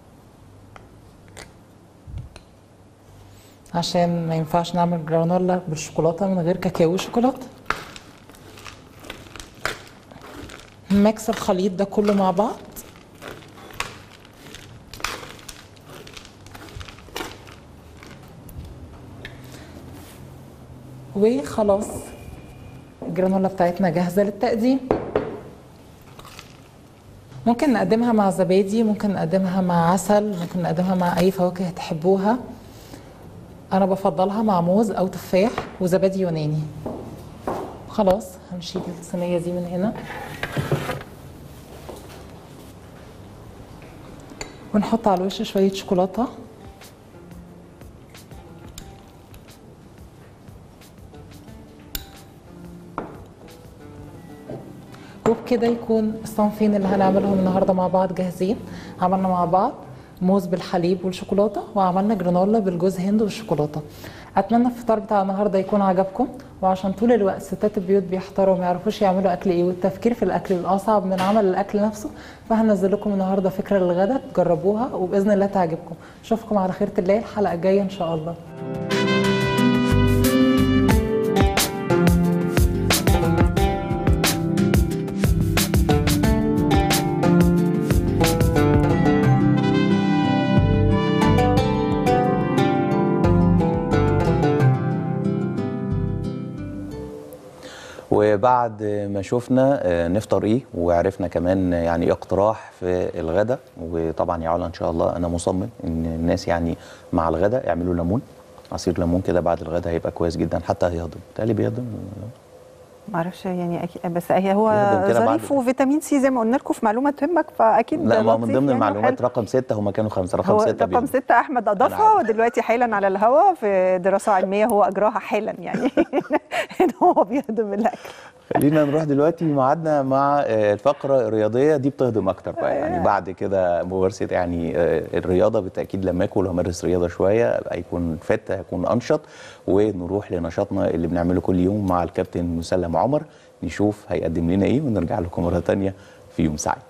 Speaker 5: عشان ما ينفعش نعمل جرانولا بالشوكولاتة من غير كاكاو وشوكولاتة ميكس الخليط ده كله مع بعض وخلاص الجرانولا بتاعتنا جاهزة للتقديم ممكن نقدمها مع زبادي ممكن نقدمها مع عسل ممكن نقدمها مع أي فواكه تحبوها أنا بفضلها مع موز أو تفاح وزبادي يوناني خلاص هنشيل الصينية دي من هنا ونحط على الوش شوية شوكولاتة وبكده يكون الصنفين اللي هنعملهم النهارده مع بعض جاهزين عملنا مع بعض موز بالحليب والشوكولاته وعملنا جرانولا بالجوز هند والشوكولاته اتمنى الفطار بتاع النهارده يكون عجبكم وعشان طول الوقت ستات البيوت بيحتاروا وما يعرفوش يعملوا اكل ايه والتفكير في الاكل الاصعب من عمل الاكل نفسه فهنزل لكم النهارده فكره للغدا تجربوها وباذن الله تعجبكم اشوفكم على خيره الله الحلقه الجايه ان شاء الله
Speaker 1: وبعد ما شفنا آه، نفطر ايه وعرفنا كمان يعني إيه اقتراح في الغدا وطبعا يا علا ان شاء الله انا مصمم ان الناس يعني مع الغدا يعملوا ليمون عصير ليمون كده بعد الغداء هيبقى كويس جدا حتى هيهضم تقلي بيهضم
Speaker 2: ما اعرفش يعني أكيد بس هي هو
Speaker 1: يهضم كده بعد-
Speaker 2: ظريف وفيتامين سي زي ما قلنا لكم في معلومه تهمك فاكيد
Speaker 1: لا ما هو من
Speaker 2: لطيف
Speaker 1: ضمن
Speaker 2: يعني
Speaker 1: المعلومات
Speaker 2: وحلو.
Speaker 1: رقم ستة هما كانوا خمسة رقم
Speaker 2: هو
Speaker 1: ستة
Speaker 2: رقم
Speaker 1: بي-
Speaker 2: ستة أحمد أضافها
Speaker 1: عارف.
Speaker 2: ودلوقتي حالا على الهوا في دراسة علمية هو أجراها حالا يعني إن هو بيهضم الأكل
Speaker 1: خلينا نروح دلوقتي ميعادنا مع آه، الفقرة الرياضية دي بتهضم أكتر بقى يعني بعد كده ممارسة يعني آه، الرياضة بالتأكيد لما آكل وأمارس رياضة شوية هيكون فت هيكون أنشط ونروح لنشاطنا اللي بنعمله كل يوم مع الكابتن مسلم عمر نشوف هيقدم لنا إيه ونرجع لكم مرة تانية في يوم سعيد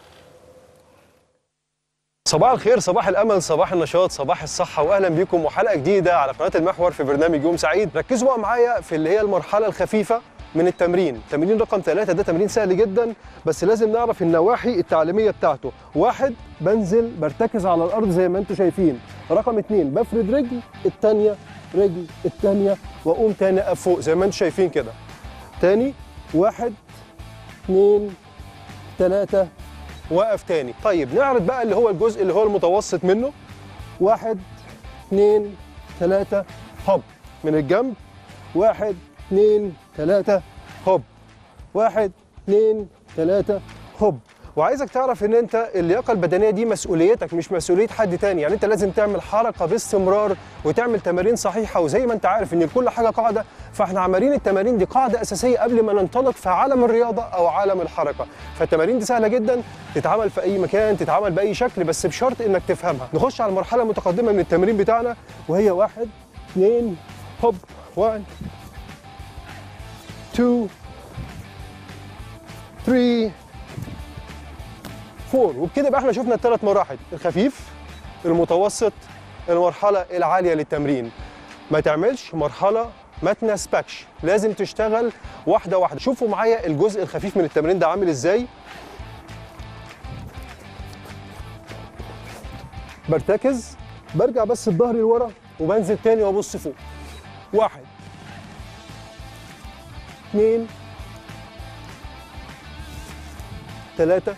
Speaker 6: صباح الخير صباح الامل صباح النشاط صباح الصحه واهلا بيكم وحلقه جديده على قناه المحور في برنامج يوم سعيد ركزوا بقى معايا في اللي هي المرحله الخفيفه من التمرين تمرين رقم ثلاثة ده تمرين سهل جدا بس لازم نعرف النواحي التعليمية بتاعته واحد بنزل برتكز على الأرض زي ما انتم شايفين رقم اتنين بفرد رجل التانية رجل التانية وأقوم تاني أقف فوق زي ما انتم شايفين كده تاني واحد اتنين تلاتة واقف تاني طيب نعرض بقى اللي هو الجزء اللي هو المتوسط منه واحد اتنين تلاتة هوب من الجنب واحد اتنين تلاتة هوب واحد اتنين تلاتة هوب وعايزك تعرف ان انت اللياقه البدنيه دي مسؤوليتك مش مسؤوليه حد تاني يعني انت لازم تعمل حركه باستمرار وتعمل تمارين صحيحه وزي ما انت عارف ان لكل حاجه قاعده فاحنا عمالين التمارين دي قاعده اساسيه قبل ما ننطلق في عالم الرياضه او عالم الحركه فالتمارين دي سهله جدا تتعمل في اي مكان تتعمل باي شكل بس بشرط انك تفهمها نخش على المرحله المتقدمه من التمرين بتاعنا وهي واحد اثنين هوب 1 2 3 4 وبكده يبقى احنا شفنا الثلاث مراحل الخفيف المتوسط المرحله العاليه للتمرين ما تعملش مرحله ما تنسبكش لازم تشتغل واحده واحده شوفوا معايا الجزء الخفيف من التمرين ده عامل ازاي برتكز برجع بس بظهري لورا وبنزل تاني وابص فوق واحد اثنين ثلاثة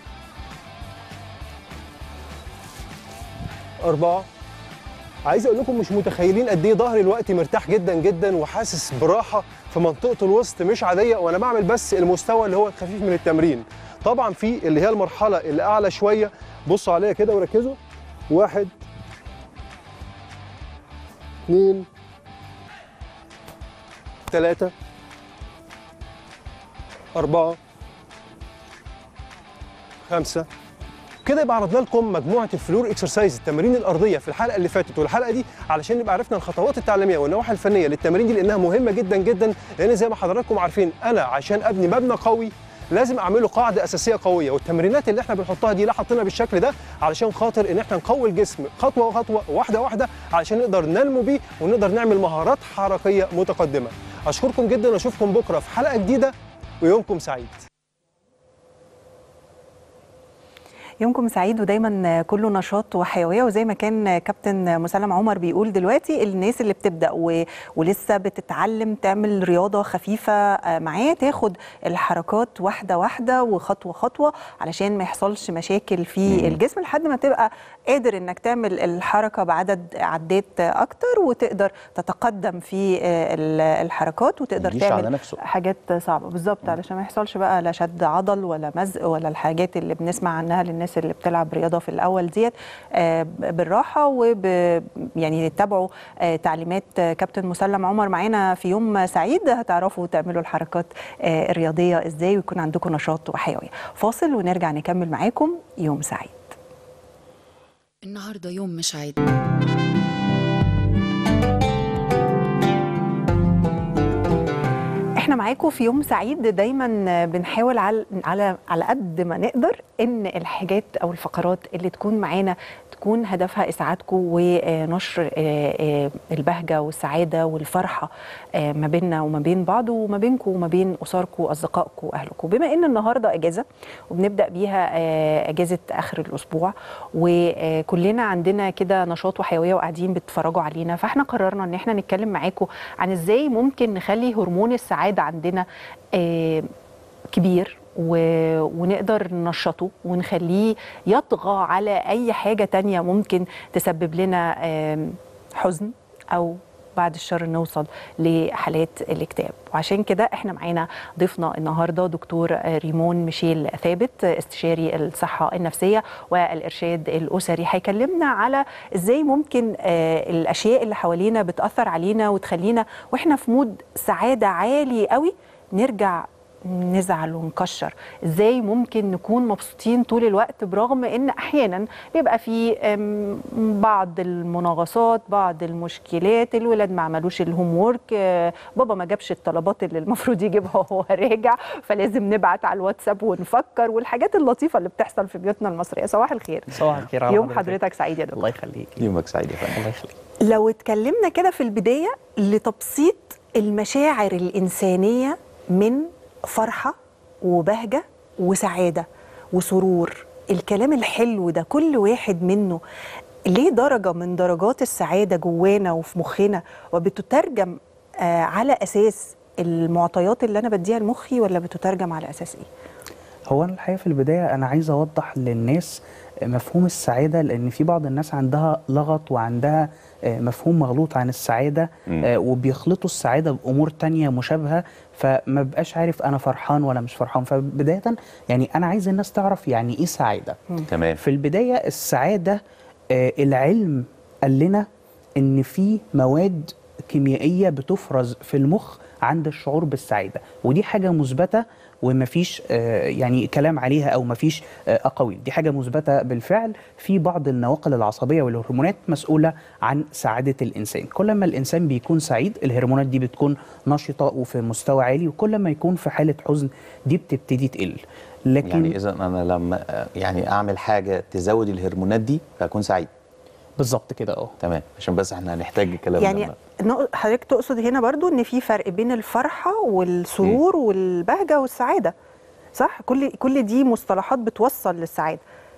Speaker 6: أربعة عايز أقول لكم مش متخيلين قد إيه ظهري الوقت مرتاح جدا جدا وحاسس براحة في منطقة الوسط مش عادية وأنا بعمل بس المستوى اللي هو الخفيف من التمرين طبعا في اللي هي المرحلة اللي أعلى شوية بصوا عليا كده وركزوا واحد اثنين ثلاثة أربعة خمسة كده يبقى عرضنا لكم مجموعه الفلور اكسرسايز التمارين الارضيه في الحلقه اللي فاتت والحلقه دي علشان نبقى عرفنا الخطوات التعليميه والنواحي الفنيه للتمارين دي لانها مهمه جدا جدا لان زي ما حضراتكم عارفين انا عشان ابني مبنى قوي لازم اعمله قاعده اساسيه قويه والتمرينات اللي احنا بنحطها دي لا حاطينها بالشكل ده علشان خاطر ان احنا نقوي الجسم خطوه خطوه واحده واحده علشان نقدر ننمو بيه ونقدر نعمل مهارات حركيه متقدمه اشكركم جدا واشوفكم بكره في حلقه جديده ويومكم سعيد
Speaker 2: يومكم سعيد ودايما كله نشاط وحيويه وزي ما كان كابتن مسلم عمر بيقول دلوقتي الناس اللي بتبدا و... ولسه بتتعلم تعمل رياضه خفيفه معاه تاخد الحركات واحده واحده وخطوه خطوه علشان ما يحصلش مشاكل في الجسم لحد ما تبقى قادر انك تعمل الحركه بعدد عدات اكتر وتقدر تتقدم في الحركات وتقدر
Speaker 1: يجيش على
Speaker 2: تعمل
Speaker 1: نفسه.
Speaker 2: حاجات صعبه بالظبط علشان ما يحصلش بقى لا شد عضل ولا مزق ولا الحاجات اللي بنسمع عنها للناس اللي بتلعب رياضه في الاول ديت آه، بالراحه وب يعني تتبعوا آه، تعليمات آه، كابتن مسلم عمر معانا في يوم سعيد هتعرفوا تعملوا الحركات آه، الرياضيه ازاي ويكون عندكم نشاط وحيويه فاصل ونرجع نكمل معاكم يوم سعيد
Speaker 7: النهارده يوم مش عادي
Speaker 2: احنا معاكم في يوم سعيد دايما بنحاول على على على قد ما نقدر ان الحاجات او الفقرات اللي تكون معانا تكون هدفها اسعادكم ونشر البهجه والسعاده والفرحه ما بيننا وما بين بعض وما بينكم وما بين اسركم واصدقائكم واهلكم بما ان النهارده اجازه وبنبدا بيها اجازه اخر الاسبوع وكلنا عندنا كده نشاط وحيويه وقاعدين بتتفرجوا علينا فاحنا قررنا ان احنا نتكلم معاكم عن ازاي ممكن نخلي هرمون السعاده عندنا آه، كبير و- ونقدر ننشطه ونخليه يطغى على اي حاجه تانية ممكن تسبب لنا آم، حزن او بعد الشر نوصل لحالات الاكتئاب وعشان كده احنا معانا ضيفنا النهارده دكتور ريمون ميشيل ثابت استشاري الصحه النفسيه والارشاد الاسري هيكلمنا على ازاي ممكن آه، الاشياء اللي حوالينا بتاثر علينا وتخلينا واحنا في مود سعاده عالي قوي نرجع نزعل ونكشر ازاي ممكن نكون مبسوطين طول الوقت برغم ان احيانا بيبقى في أم، بعض المناغصات بعض المشكلات الولاد ما عملوش الهوم وورك آه، بابا ما جابش الطلبات اللي المفروض يجيبها وهو راجع فلازم نبعت على الواتساب ونفكر والحاجات اللطيفه اللي بتحصل في بيوتنا المصريه صباح الخير
Speaker 7: صباح الخير على
Speaker 2: يوم حضرتك سعيد يا دكتور
Speaker 7: الله يخليك
Speaker 1: يومك سعيد يا فندم
Speaker 7: الله يخليك
Speaker 2: لو اتكلمنا كده في البداية لتبسيط المشاعر الإنسانية من فرحة وبهجة وسعادة وسرور الكلام الحلو ده كل واحد منه ليه درجة من درجات السعادة جوانا وفي مخنا وبتترجم آه على أساس المعطيات اللي أنا بديها لمخي ولا بتترجم على أساس إيه؟
Speaker 7: هو انا الحقيقه في البدايه انا عايز اوضح للناس مفهوم السعاده لان في بعض الناس عندها لغط وعندها آه، مفهوم مغلوط عن السعاده
Speaker 1: مم.
Speaker 7: آه، وبيخلطوا السعاده بامور تانية مشابهه فما بقاش عارف انا فرحان ولا مش فرحان فبدايه يعني انا عايز الناس تعرف يعني ايه سعاده
Speaker 1: تمام
Speaker 7: في البداية السعادة آه، العلم قال لنا إن في مواد كيميائية بتفرز في المخ عند الشعور بالسعادة ودي حاجة مثبتة ومفيش آه، يعني كلام عليها أو مفيش آه، أقاويل دي حاجة مثبتة بالفعل في بعض النواقل العصبية والهرمونات مسؤولة عن سعادة الإنسان كل ما الإنسان بيكون سعيد الهرمونات دي بتكون نشطة وفي مستوى عالي وكل ما يكون في حالة حزن دي بتبتدي تقل لكن
Speaker 1: يعني اذا انا لما آه، يعني اعمل حاجه تزود الهرمونات دي فاكون سعيد
Speaker 7: بالظبط كده اه
Speaker 1: تمام عشان بس احنا هنحتاج الكلام
Speaker 2: يعني
Speaker 1: ده
Speaker 2: نق- حضرتك تقصد هنا برضو ان في فرق بين الفرحه والسرور والبهجه والسعاده صح كل كل دي مصطلحات بتوصل للسعاده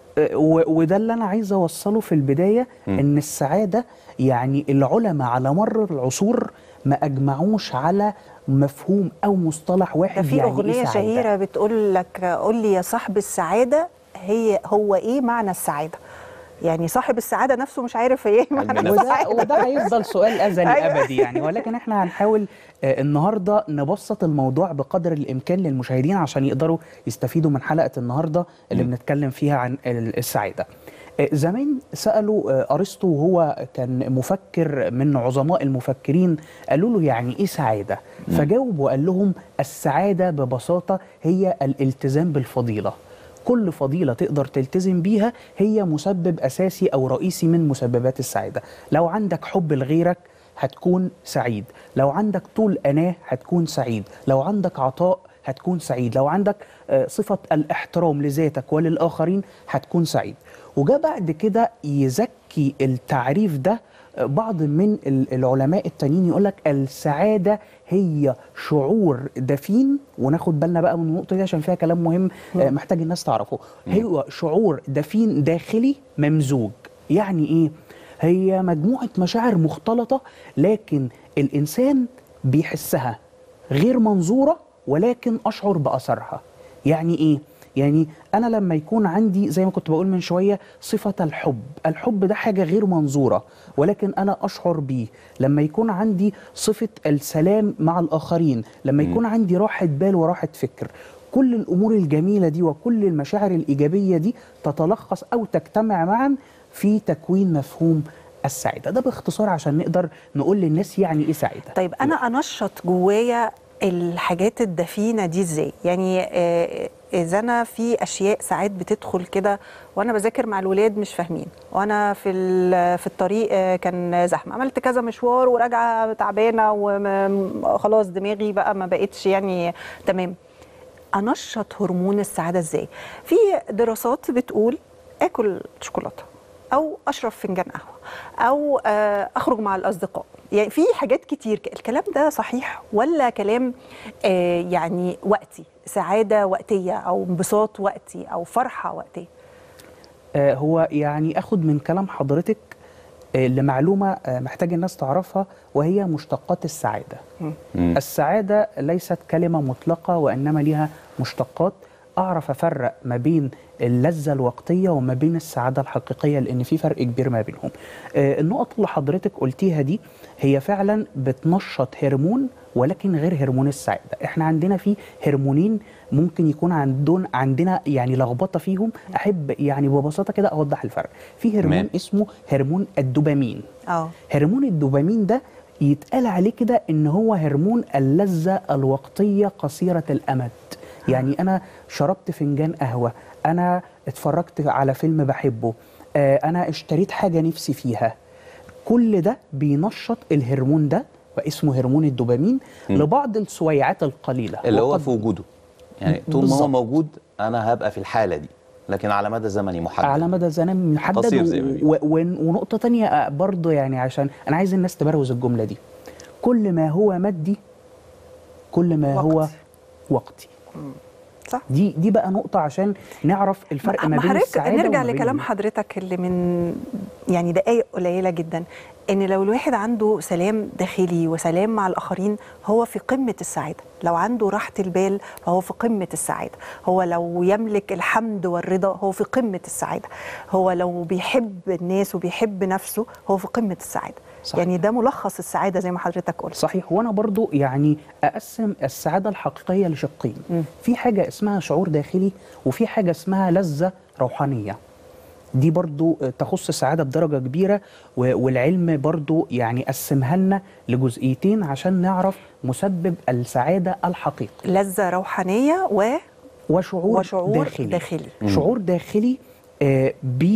Speaker 7: و- وده اللي انا عايز اوصله في البدايه
Speaker 1: مم.
Speaker 7: ان السعاده يعني العلماء على مر العصور ما اجمعوش على مفهوم او مصطلح
Speaker 2: ده
Speaker 7: واحد
Speaker 2: في
Speaker 7: يعني
Speaker 2: اغنيه
Speaker 7: إيه سعادة.
Speaker 2: شهيره بتقول لك قول لي يا صاحب السعاده هي هو ايه معنى السعاده يعني صاحب السعاده نفسه مش عارف هي ايه معنى
Speaker 1: علم
Speaker 7: وده,
Speaker 2: السعاده
Speaker 7: وده هيفضل سؤال ازلي
Speaker 2: أيوة.
Speaker 7: ابدي يعني ولكن احنا هنحاول آه، النهارده نبسط الموضوع بقدر الامكان للمشاهدين عشان يقدروا يستفيدوا من حلقه النهارده اللي
Speaker 1: مم.
Speaker 7: بنتكلم فيها عن ال- السعاده. آه، زمان سالوا آه، ارسطو وهو كان مفكر من عظماء المفكرين قالوا له يعني ايه سعاده؟ فجاوب وقال لهم السعاده ببساطه هي الالتزام بالفضيله. كل فضيلة تقدر تلتزم بيها هي مسبب أساسي أو رئيسي من مسببات السعادة لو عندك حب لغيرك هتكون سعيد لو عندك طول أناه هتكون سعيد لو عندك عطاء هتكون سعيد لو عندك آه، صفة الاحترام لذاتك وللآخرين هتكون سعيد وجاء بعد كده يزكي التعريف ده آه، بعض من ال- العلماء التانيين يقول لك السعادة هي شعور دفين وناخد بالنا بقى من النقطة دي عشان فيها كلام مهم آه، محتاج الناس تعرفه هو شعور دفين داخلي ممزوج يعني ايه هي مجموعة مشاعر مختلطة لكن الإنسان بيحسها غير منظورة ولكن أشعر بأثرها يعني إيه؟ يعني أنا لما يكون عندي زي ما كنت بقول من شوية صفة الحب الحب ده حاجة غير منظورة ولكن أنا أشعر بيه لما يكون عندي صفة السلام مع الآخرين لما يكون عندي راحة بال وراحة فكر كل الأمور الجميلة دي وكل المشاعر الإيجابية دي تتلخص أو تجتمع معا في تكوين مفهوم السعادة ده باختصار عشان نقدر نقول للناس يعني إيه سعادة
Speaker 2: طيب انا انشط جوايا الحاجات الدفينه دي ازاي يعني آه، اذا انا في اشياء ساعات بتدخل كده وانا بذاكر مع الولاد مش فاهمين وانا في ال- في الطريق آه، كان زحمه عملت كذا مشوار وراجعه تعبانه وخلاص دماغي بقى ما بقتش يعني تمام انشط هرمون السعاده ازاي في دراسات بتقول اكل شوكولاته او اشرب فنجان قهوه او آه، اخرج مع الاصدقاء يعني في حاجات كتير الكلام ده صحيح ولا كلام آه، يعني وقتي سعاده وقتيه او انبساط وقتي او فرحه وقتيه
Speaker 7: آه، هو يعني اخد من كلام حضرتك آه، لمعلومه آه، محتاج الناس تعرفها وهي مشتقات السعاده
Speaker 1: مم.
Speaker 7: السعاده ليست كلمه مطلقه وانما لها مشتقات اعرف افرق ما بين اللذه الوقتيه وما بين السعاده الحقيقيه لان في فرق كبير ما بينهم آه، النقط اللي حضرتك قلتيها دي هي فعلا بتنشط هرمون ولكن غير هرمون السعاده احنا عندنا في هرمونين ممكن يكون عندنا عندنا يعني لخبطه فيهم احب يعني ببساطه كده اوضح الفرق في هرمون
Speaker 1: تمام.
Speaker 7: اسمه هرمون الدوبامين
Speaker 2: اه
Speaker 7: هرمون الدوبامين ده يتقال عليه كده ان هو هرمون اللذه الوقتيه قصيره الامد يعني انا شربت فنجان قهوه انا اتفرجت على فيلم بحبه آه، انا اشتريت حاجه نفسي فيها كل ده بينشط الهرمون ده واسمه هرمون الدوبامين لبعض السويعات القليله
Speaker 1: اللي هو
Speaker 7: وقد-
Speaker 1: في وجوده يعني طول ما هو
Speaker 7: بالظبط.
Speaker 1: موجود انا هبقى في الحاله دي لكن على مدى زمني محدد
Speaker 7: على مدى زمن محدد
Speaker 1: قصير زي ما
Speaker 7: و...
Speaker 1: بيقولوا.
Speaker 7: و... ونقطة تانية آه، برضه يعني عشان أنا عايز الناس تبروز الجملة دي كل ما هو مادي كل ما هو
Speaker 2: وقتي.
Speaker 7: وقتي
Speaker 2: صح
Speaker 7: دي دي بقى نقطة عشان نعرف الفرق ما
Speaker 2: ما
Speaker 7: بين
Speaker 2: حضرتك
Speaker 7: السعادة
Speaker 2: نرجع
Speaker 7: وما بين
Speaker 2: لكلام حضرتك اللي من يعني دقائق قليله جدا ان لو الواحد عنده سلام داخلي وسلام مع الاخرين هو في قمه السعاده لو عنده راحه البال فهو في قمه السعاده هو لو يملك الحمد والرضا هو في قمه السعاده هو لو بيحب الناس وبيحب نفسه هو في قمه السعاده
Speaker 7: صح.
Speaker 2: يعني ده ملخص السعاده زي ما حضرتك قلت
Speaker 7: صحيح وانا برضو يعني اقسم السعاده الحقيقيه لشقين
Speaker 2: مم.
Speaker 7: في حاجه اسمها شعور داخلي وفي حاجه اسمها لذه روحانيه دي برضو تخص السعاده بدرجه كبيره و- والعلم برضو يعني قسمها لنا لجزئيتين عشان نعرف مسبب السعاده الحقيقي
Speaker 2: لذه روحانيه و
Speaker 7: وشعور,
Speaker 2: وشعور
Speaker 7: داخلي,
Speaker 2: داخلي.
Speaker 7: شعور داخلي آه،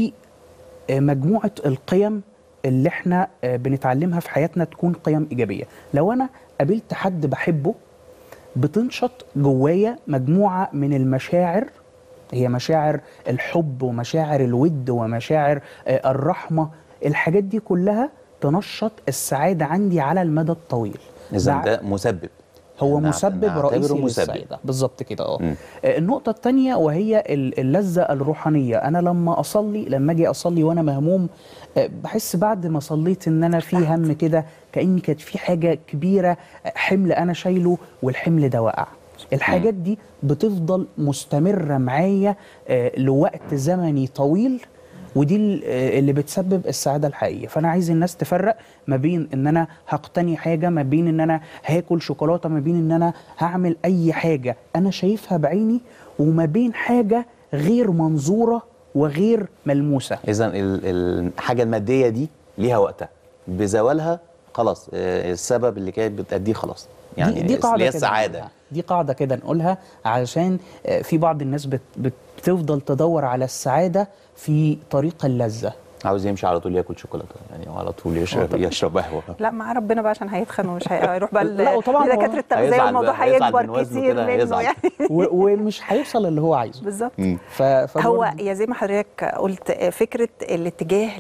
Speaker 7: بمجموعه القيم اللي احنا آه، بنتعلمها في حياتنا تكون قيم ايجابيه لو انا قابلت حد بحبه بتنشط جوايا مجموعه من المشاعر هي مشاعر الحب ومشاعر الود ومشاعر آه، الرحمه الحاجات دي كلها تنشط السعاده عندي على المدى الطويل
Speaker 1: اذا
Speaker 7: بع-
Speaker 1: ده مسبب
Speaker 7: هو
Speaker 1: نعت-
Speaker 7: مسبب
Speaker 1: نعتبره
Speaker 7: رئيسي
Speaker 1: مسبب.
Speaker 7: للسعاده بالظبط كده اه
Speaker 1: مم.
Speaker 7: آه، النقطه الثانيه وهي ال- اللذه الروحانيه انا لما اصلي لما اجي اصلي وانا مهموم آه، بحس بعد ما صليت ان انا في هم كده كاني كانت في حاجه كبيره آه، حمل انا شايله والحمل ده وقع الحاجات دي بتفضل مستمره معايا آه، لوقت زمني طويل ودي ال- آه، اللي بتسبب السعاده الحقيقيه فانا عايز الناس تفرق ما بين ان انا هقتني حاجه ما بين ان انا هاكل شوكولاته ما بين ان انا هعمل اي حاجه انا شايفها بعيني وما بين حاجه غير منظوره وغير ملموسه
Speaker 1: اذا ال- الحاجه الماديه دي ليها وقتها بزوالها خلاص آه، السبب اللي كانت بتأديه خلاص يعني
Speaker 7: دي, دي قاعده
Speaker 1: اللي هي
Speaker 7: كده
Speaker 1: السعاده
Speaker 7: نقولها. دي قاعده كده نقولها علشان آه، في بعض الناس بت بتفضل تدور على السعاده في طريق اللذه
Speaker 1: عاوز يمشي على طول ياكل شوكولاته يعني وعلى طول يشرب يشرب قهوه
Speaker 2: لا مع ربنا بقى عشان هيتخن ومش هي- هيروح بقى
Speaker 7: لا، وطبعاً هو
Speaker 2: لدكاتره التغذيه
Speaker 1: هيزعل
Speaker 2: والموضوع
Speaker 1: بقى، هيزعل
Speaker 2: هيكبر
Speaker 1: من وزنه
Speaker 2: كتير
Speaker 1: كده،
Speaker 2: منه
Speaker 1: هيزعل.
Speaker 2: يعني
Speaker 7: و- ومش هيوصل اللي هو عايزه
Speaker 2: بالظبط
Speaker 1: مم.
Speaker 7: ف... فبرضه-
Speaker 2: هو يا زي ما حضرتك قلت فكره الاتجاه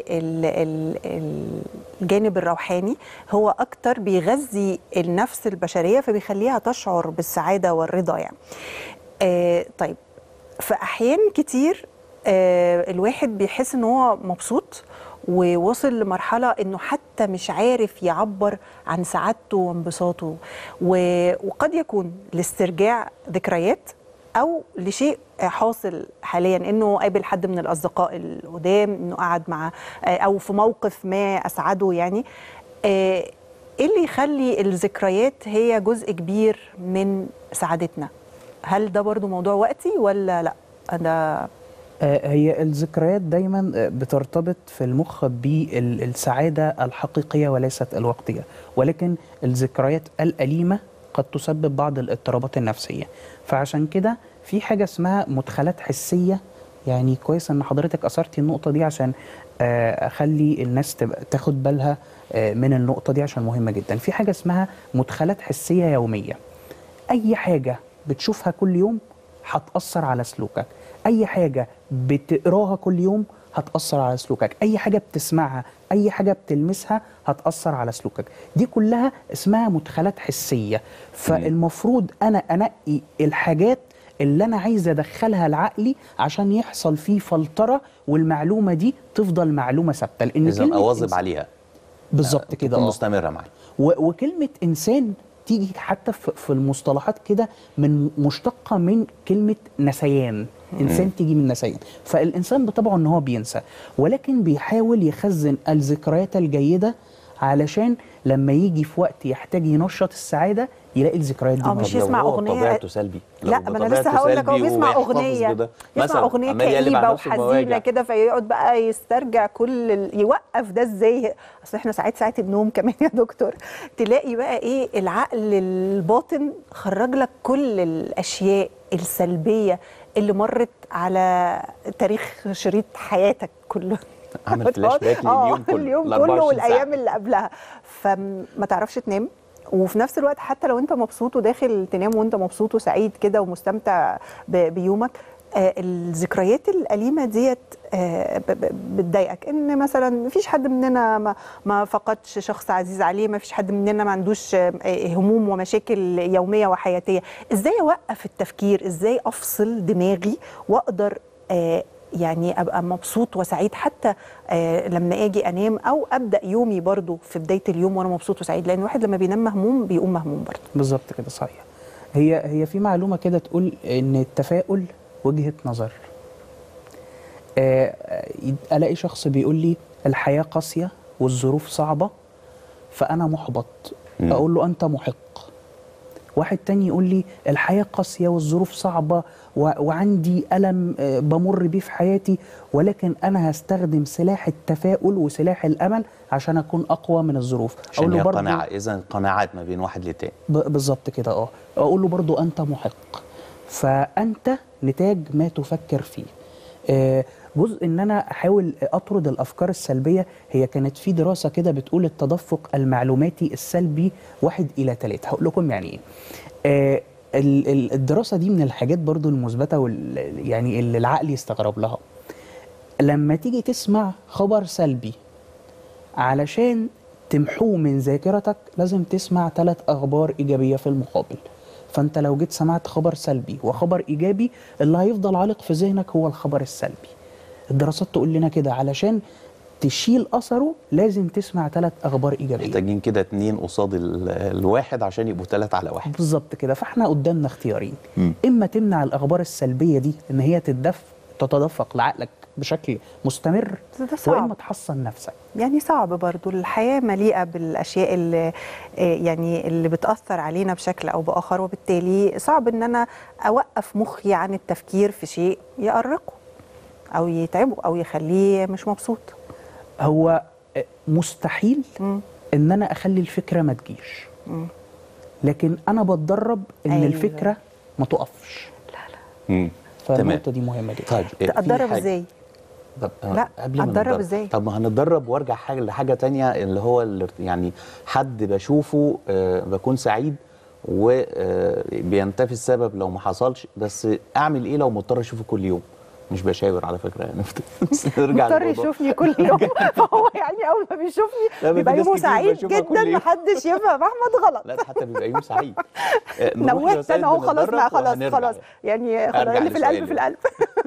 Speaker 2: للجانب الروحاني هو اكتر بيغذي النفس البشريه فبيخليها تشعر بالسعاده والرضا يعني آه طيب في احيان كتير آه الواحد بيحس ان هو مبسوط ووصل لمرحله انه حتى مش عارف يعبر عن سعادته وانبساطه و- وقد يكون لاسترجاع ذكريات او لشيء حاصل حاليا انه قابل حد من الاصدقاء القدام انه قعد مع او في موقف ما اسعده يعني آه، ايه اللي يخلي الذكريات هي جزء كبير من سعادتنا هل ده برضو موضوع وقتي ولا لا ده
Speaker 7: آه، هي الذكريات دايما آه، بترتبط في المخ بالسعادة الحقيقية وليست الوقتية ولكن الذكريات الأليمة قد تسبب بعض الاضطرابات النفسية فعشان كده في حاجة اسمها مدخلات حسية يعني كويس ان حضرتك اثرتي النقطة دي عشان آه، اخلي الناس تبقى تاخد بالها آه، من النقطة دي عشان مهمة جدا في حاجة اسمها مدخلات حسية يومية اي حاجه بتشوفها كل يوم هتاثر على سلوكك اي حاجه بتقراها كل يوم هتاثر على سلوكك اي حاجه بتسمعها اي حاجه بتلمسها هتاثر على سلوكك دي كلها اسمها مدخلات حسيه فالمفروض انا انقي الحاجات اللي انا عايز ادخلها لعقلي عشان يحصل فيه فلتره والمعلومه دي تفضل معلومه ثابته لان
Speaker 1: اذا
Speaker 7: كلمة
Speaker 1: اواظب
Speaker 7: إنس-
Speaker 1: عليها
Speaker 7: بالظبط كده
Speaker 1: تكون
Speaker 7: آه.
Speaker 1: مستمره معايا
Speaker 7: و- وكلمة إنسان تيجي حتى في في المصطلحات كده من مشتقه من كلمه نسيان انسان تيجي من نسيان فالانسان بطبعه ان هو بينسى ولكن بيحاول يخزن الذكريات الجيده علشان لما يجي في وقت يحتاج ينشط السعاده يلاقي الذكريات دي
Speaker 2: اه مش
Speaker 1: طب لو
Speaker 2: يسمع
Speaker 1: هو
Speaker 2: أغنية-
Speaker 1: بطبيعته سلبي لو
Speaker 2: لا ما انا
Speaker 1: بطبيعته
Speaker 2: لسه هقول لك هو
Speaker 1: سلبي
Speaker 2: بيسمع
Speaker 1: وبيحتفظ
Speaker 2: اغنيه
Speaker 1: بده.
Speaker 2: يسمع
Speaker 1: مثلاً
Speaker 2: اغنيه
Speaker 1: عمال يقلب على
Speaker 2: كئيبه
Speaker 1: نفسه
Speaker 2: وحزينه
Speaker 1: بمواجع.
Speaker 2: كده فيقعد بقى يسترجع كل ال... يوقف ده ازاي اصل احنا ساعات ساعات النوم كمان يا دكتور تلاقي بقى ايه العقل الباطن خرج لك كل الاشياء السلبيه اللي مرت على تاريخ شريط حياتك كله
Speaker 1: عمل فلاش باك
Speaker 2: آه،
Speaker 1: لليوم كله
Speaker 2: اليوم
Speaker 1: ال
Speaker 2: كله
Speaker 1: 24
Speaker 2: والايام
Speaker 1: ساعة.
Speaker 2: اللي قبلها فما تعرفش تنام وفي نفس الوقت حتى لو انت مبسوط وداخل تنام وانت مبسوط وسعيد كده ومستمتع ب- بيومك آه الذكريات الأليمة ديت آه ب- ب- بتضايقك ان مثلا مفيش حد مننا ما, ما فقدش شخص عزيز عليه ما فيش حد مننا ما عندوش آه، هموم ومشاكل يومية وحياتية ازاي اوقف التفكير ازاي افصل دماغي واقدر آه يعني ابقى مبسوط وسعيد حتى آه لما اجي انام او ابدا يومي برضو في بدايه اليوم وانا مبسوط وسعيد لان الواحد لما بينام مهموم بيقوم مهموم برضو
Speaker 7: بالظبط كده صحيح هي هي في معلومه كده تقول ان التفاؤل وجهه نظر آه، آه، الاقي شخص بيقول لي الحياه قاسيه والظروف صعبه فانا محبط
Speaker 1: مم.
Speaker 7: اقول له انت محق واحد تاني يقول لي الحياه قاسيه والظروف صعبه و- وعندي الم آه، بمر بيه في حياتي ولكن انا هستخدم سلاح التفاؤل وسلاح الامل عشان اكون اقوى من الظروف
Speaker 1: عشان هي
Speaker 7: برضو-
Speaker 1: قناعة إذا قناعات ما بين واحد للتاني
Speaker 7: ب- بالظبط كده اه اقول له برضو انت محق فانت نتاج ما تفكر فيه آه، جزء ان انا احاول اطرد الافكار السلبيه هي كانت في دراسه كده بتقول التدفق المعلوماتي السلبي واحد الى ثلاثة هقول لكم يعني ايه آه، ال- ال- الدراسه دي من الحاجات برضو المثبته وال يعني اللي العقل يستغرب لها لما تيجي تسمع خبر سلبي علشان تمحوه من ذاكرتك لازم تسمع ثلاث اخبار ايجابيه في المقابل فانت لو جيت سمعت خبر سلبي وخبر ايجابي اللي هيفضل عالق في ذهنك هو الخبر السلبي الدراسات تقول لنا كده علشان تشيل اثره لازم تسمع ثلاث اخبار ايجابيه
Speaker 1: محتاجين كده اتنين قصاد ال- الواحد عشان يبقوا تلاتة على واحد
Speaker 7: بالظبط كده فاحنا قدامنا اختيارين
Speaker 1: مم.
Speaker 7: اما تمنع الاخبار السلبيه دي ان هي تتدف تتدفق لعقلك بشكل مستمر
Speaker 2: بس ده صعب.
Speaker 7: واما تحصن نفسك
Speaker 2: يعني صعب برضو الحياة مليئة بالأشياء اللي آه، يعني اللي بتأثر علينا بشكل أو بآخر وبالتالي صعب إن أنا أوقف مخي عن التفكير في شيء يأرقه أو يتعبه أو يخليه مش مبسوط
Speaker 7: هو مستحيل
Speaker 2: مم.
Speaker 7: ان انا اخلي الفكره ما تجيش
Speaker 2: مم.
Speaker 7: لكن انا بتدرب ان
Speaker 2: أيوة.
Speaker 7: أيوة. الفكره ما تقفش
Speaker 1: مم.
Speaker 7: فالنقطه دي مهمه جدا
Speaker 1: طيب إيه، في
Speaker 2: أتدرب
Speaker 1: حاجة-
Speaker 2: إزاي؟
Speaker 1: طب آه،
Speaker 2: لا،
Speaker 1: قبل ما
Speaker 2: أتدرب
Speaker 1: نتدرب.
Speaker 2: إزاي؟
Speaker 1: طب ما هنتدرب وارجع حاجه لحاجه تانية اللي هو اللي يعني حد بشوفه آه بكون سعيد وبينتفي السبب لو ما حصلش بس اعمل ايه لو مضطر اشوفه كل يوم مش بشاور على فكره يعني بس نرجع
Speaker 2: مضطر
Speaker 1: للموضوع.
Speaker 2: يشوفني كل يوم فهو يعني أول ما بيشوفني
Speaker 1: لا، ما في
Speaker 2: بيبقى
Speaker 1: ناس
Speaker 2: يومه
Speaker 1: كتير
Speaker 2: سعيد
Speaker 1: بشوفها كل
Speaker 2: جدا
Speaker 1: يوم.
Speaker 2: محدش يفهم أحمد غلط
Speaker 1: لا ده حتى بيبقى يوم سعيد آه، نروح
Speaker 2: نوهت
Speaker 1: لرسائل
Speaker 2: أنا أهو خلاص
Speaker 1: بنتدرب
Speaker 2: بقى خلاص
Speaker 1: وهنرجع
Speaker 2: خلاص
Speaker 1: بقى.
Speaker 2: يعني خلاص
Speaker 1: أرجع
Speaker 2: اللي في القلب
Speaker 1: لسؤالي.
Speaker 2: في القلب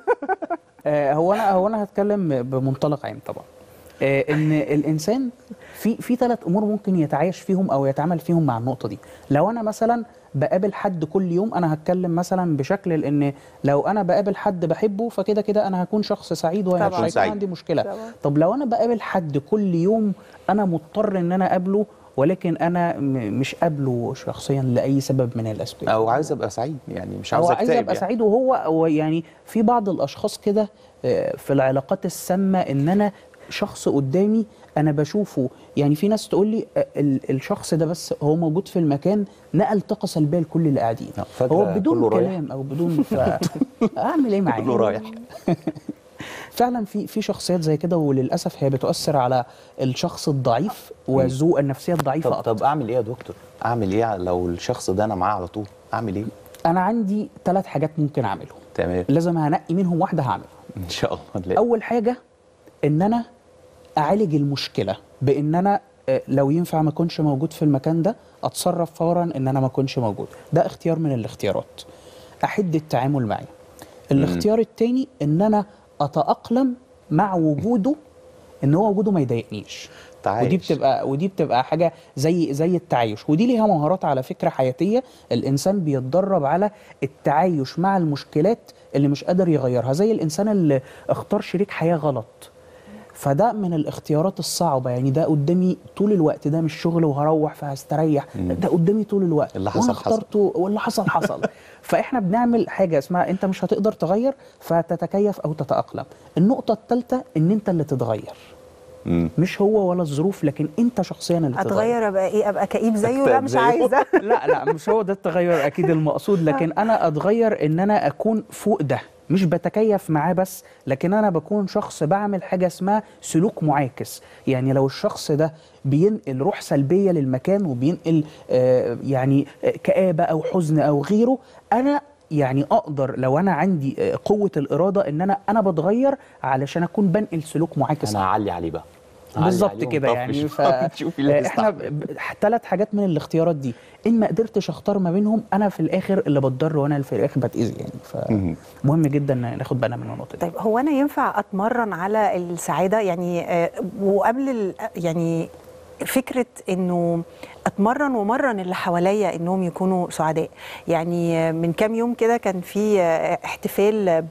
Speaker 7: آه هو انا هو انا هتكلم بمنطلق عام طبعا آه ان الانسان في في ثلاث امور ممكن يتعايش فيهم او يتعامل فيهم مع النقطه دي لو انا مثلا بقابل حد كل يوم انا هتكلم مثلا بشكل لان لو انا بقابل حد بحبه فكده كده انا هكون شخص سعيد ومش
Speaker 2: طبعاً.
Speaker 7: هيكون
Speaker 1: سعيد.
Speaker 7: عندي مشكله
Speaker 2: طبعاً.
Speaker 7: طب لو انا بقابل حد كل يوم انا مضطر ان انا اقابله ولكن انا م- مش قابله شخصيا لاي سبب من الاسباب
Speaker 1: او عايز ابقى سعيد يعني مش
Speaker 7: هو
Speaker 1: عاوز
Speaker 7: عايز
Speaker 1: اكتئب
Speaker 7: ابقى
Speaker 1: يعني.
Speaker 7: سعيد وهو هو يعني في بعض الاشخاص كده آه، في العلاقات السامه ان انا شخص قدامي انا بشوفه يعني في ناس تقول لي آه، ال- الشخص ده بس هو موجود في المكان نقل طاقه سلبيه لكل اللي قاعدين
Speaker 1: آه، فجأة
Speaker 7: هو بدون
Speaker 1: كله رايح.
Speaker 7: كلام او بدون ف... اعمل ايه معاه
Speaker 1: كله رايح
Speaker 7: فعلا في في شخصيات زي كده وللاسف هي بتؤثر على الشخص الضعيف وذو النفسيه الضعيفه
Speaker 1: طب
Speaker 7: أكتر.
Speaker 1: طب اعمل ايه يا دكتور اعمل ايه لو الشخص ده انا معاه على طول اعمل ايه
Speaker 7: انا عندي ثلاث حاجات ممكن اعملهم
Speaker 1: تمام
Speaker 7: لازم هنقي منهم واحده هعملها
Speaker 1: ان شاء الله نلاقي.
Speaker 7: اول حاجه ان انا اعالج المشكله بان انا آه، لو ينفع ما اكونش موجود في المكان ده اتصرف فورا ان انا ما اكونش موجود ده اختيار من الاختيارات احد التعامل معي الاختيار التاني ان انا اتاقلم مع وجوده ان هو وجوده ما يضايقنيش
Speaker 1: تعايش.
Speaker 7: ودي بتبقى ودي بتبقى حاجه زي زي التعايش ودي ليها مهارات على فكره حياتيه الانسان بيتدرب على التعايش مع المشكلات اللي مش قادر يغيرها زي الانسان اللي اختار شريك حياه غلط فده من الاختيارات الصعبه يعني ده قدامي طول الوقت ده مش شغل وهروح فهستريح ده قدامي طول الوقت
Speaker 1: اللي حصل
Speaker 7: وأنا
Speaker 1: حصل.
Speaker 7: اخترته واللي حصل حصل فاحنا بنعمل حاجه اسمها انت مش هتقدر تغير فتتكيف او تتاقلم النقطه الثالثه ان انت اللي تتغير
Speaker 1: مم.
Speaker 7: مش هو ولا الظروف لكن انت شخصيا اللي تتغير
Speaker 2: اتغير ابقى ايه ابقى كئيب زيه لا
Speaker 1: أكتئب
Speaker 2: مش
Speaker 1: زيه.
Speaker 2: عايزه
Speaker 7: لا لا مش هو ده التغير اكيد المقصود لكن انا اتغير ان انا اكون فوق ده مش بتكيف معاه بس لكن انا بكون شخص بعمل حاجه اسمها سلوك معاكس يعني لو الشخص ده بينقل روح سلبيه للمكان وبينقل آه يعني آه كآبه او حزن او غيره انا يعني اقدر لو انا عندي آه قوه الاراده ان انا انا بتغير علشان اكون بنقل سلوك معاكس
Speaker 1: انا هعلي عليه بقى هعلي
Speaker 7: بالظبط
Speaker 1: عليه
Speaker 7: كده
Speaker 1: ونطفش
Speaker 7: يعني ف...
Speaker 1: ونشوف اللي
Speaker 7: آه، احنا
Speaker 1: هيستحمل.
Speaker 7: ثلاث حاجات من الاختيارات دي ان ما قدرتش اختار ما بينهم انا في الاخر اللي بتضر وانا اللي في الاخر بتاذي يعني
Speaker 1: مهم.
Speaker 7: فمهم جدا ناخد بالنا من النقطه دي
Speaker 2: طيب هو انا ينفع اتمرن على السعاده يعني آه، وقبل ال- يعني فكره انه اتمرن ومرن اللي حواليا انهم يكونوا سعداء يعني آه، من كام يوم كده كان في آه، احتفال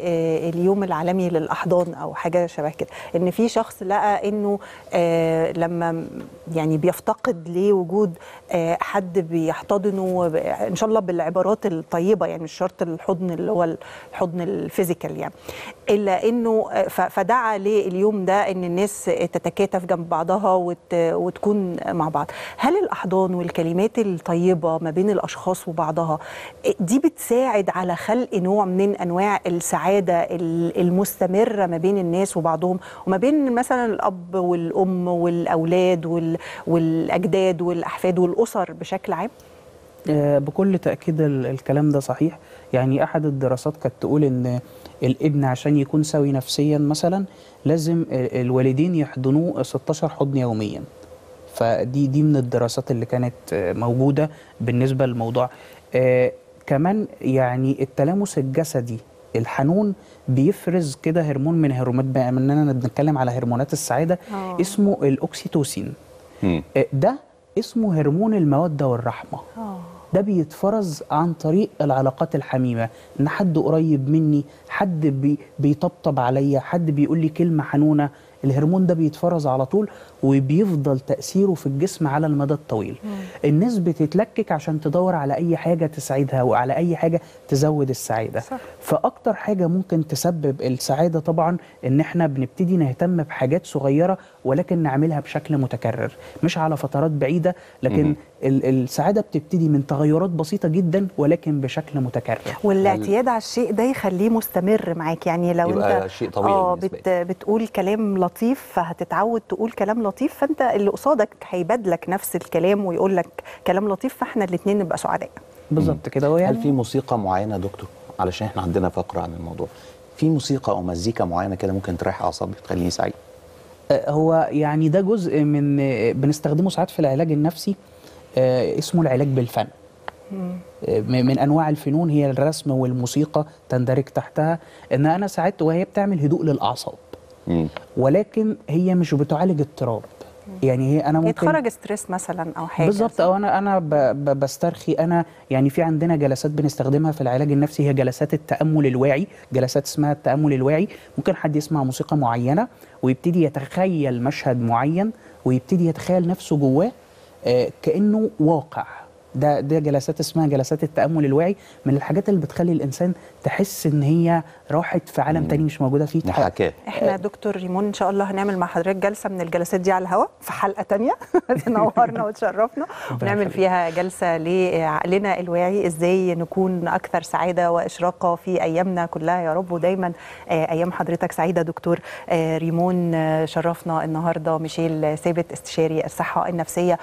Speaker 2: باليوم العالمي للاحضان او حاجه شبه كده ان في شخص لقى انه آه، لما يعني بيفتقد لوجود آه، حد بيحتضنه ب- ان شاء الله بالعبارات الطيبه يعني مش شرط الحضن اللي هو الحضن الفيزيكال يعني الا انه آه، ف- فدعا لليوم ده ان الناس تتكاتف جنب بعضها وت- وتكون مع بعض هل الاحضان والكلمات الطيبه ما بين الاشخاص وبعضها آه، دي بتساعد على خلق نوع من انواع السعاده ال- المستمره ما بين الناس وبعضهم وما بين مثلا الاب والام والاولاد وال- والاجداد والاحفاد والاسر بشكل عام
Speaker 7: آه، بكل تاكيد ال- الكلام ده صحيح يعني احد الدراسات كانت تقول ان الابن عشان يكون سوي نفسيا مثلا لازم ال- الوالدين يحضنوه 16 حضن يوميا فدي دي من الدراسات اللي كانت آه، موجوده بالنسبه للموضوع آه، كمان يعني التلامس الجسدي الحنون بيفرز كده هرمون من هرمونات بما اننا بنتكلم على هرمونات السعاده
Speaker 2: آه.
Speaker 7: اسمه الاوكسيتوسين
Speaker 1: مم.
Speaker 7: آه، ده اسمه هرمون الموده والرحمه ده بيتفرز عن طريق العلاقات الحميمة ان حد قريب مني حد بي بيطبطب عليا حد بيقول لي كلمة حنونة الهرمون ده بيتفرز على طول وبيفضل تأثيره في الجسم على المدى الطويل الناس بتتلكك عشان تدور على أي حاجة تسعدها وعلى أي حاجة تزود السعادة
Speaker 2: صح.
Speaker 7: فأكتر حاجة ممكن تسبب السعادة طبعا إن إحنا بنبتدي نهتم بحاجات صغيرة ولكن نعملها بشكل متكرر مش على فترات بعيدة لكن ال- السعادة بتبتدي من تغيرات بسيطة جدا ولكن بشكل متكرر
Speaker 2: والاعتياد على الشيء ده يخليه مستمر معاك يعني لو
Speaker 1: يبقى
Speaker 2: انت
Speaker 1: شيء طبيعي
Speaker 2: اه
Speaker 1: بالنسبة
Speaker 2: بت بتقول كلام لطيف فهتتعود تقول كلام لطيف فانت اللي قصادك هيبادلك نفس الكلام ويقول لك كلام لطيف فاحنا الاثنين نبقى سعداء
Speaker 7: بالظبط كده هو يعني
Speaker 1: هل في موسيقى معينه يا دكتور علشان احنا عندنا فقره عن الموضوع في موسيقى او مزيكا معينه كده ممكن تريح اعصابي تخليني سعيد
Speaker 7: آه، هو يعني ده جزء من آه، بنستخدمه ساعات في العلاج النفسي آه، اسمه العلاج بالفن آه، م- من انواع الفنون هي الرسم والموسيقى تندرج تحتها ان انا ساعات وهي بتعمل هدوء للاعصاب
Speaker 1: مم.
Speaker 7: ولكن هي مش بتعالج اضطراب يعني هي انا ممكن
Speaker 2: يتخرج ستريس مثلا او حاجه
Speaker 7: بالظبط او انا انا ب ب بسترخي انا يعني في عندنا جلسات بنستخدمها في العلاج النفسي هي جلسات التامل الواعي جلسات اسمها التامل الواعي ممكن حد يسمع موسيقى معينه ويبتدي يتخيل مشهد معين ويبتدي يتخيل نفسه جواه آه كانه واقع ده ده جلسات اسمها جلسات التامل الواعي من الحاجات اللي بتخلي الانسان تحس ان هي راحت في عالم تاني مش موجوده فيه
Speaker 1: محاكاه
Speaker 2: احنا دكتور ريمون ان شاء الله هنعمل مع حضرتك جلسه من الجلسات دي على الهواء في حلقه تانية تنورنا وتشرفنا ونعمل فيها جلسه لعقلنا الواعي ازاي نكون اكثر سعاده واشراقه في ايامنا كلها يا رب ودايما آه، ايام حضرتك سعيده دكتور آه، ريمون آه، شرفنا النهارده ميشيل ثابت استشاري الصحه النفسيه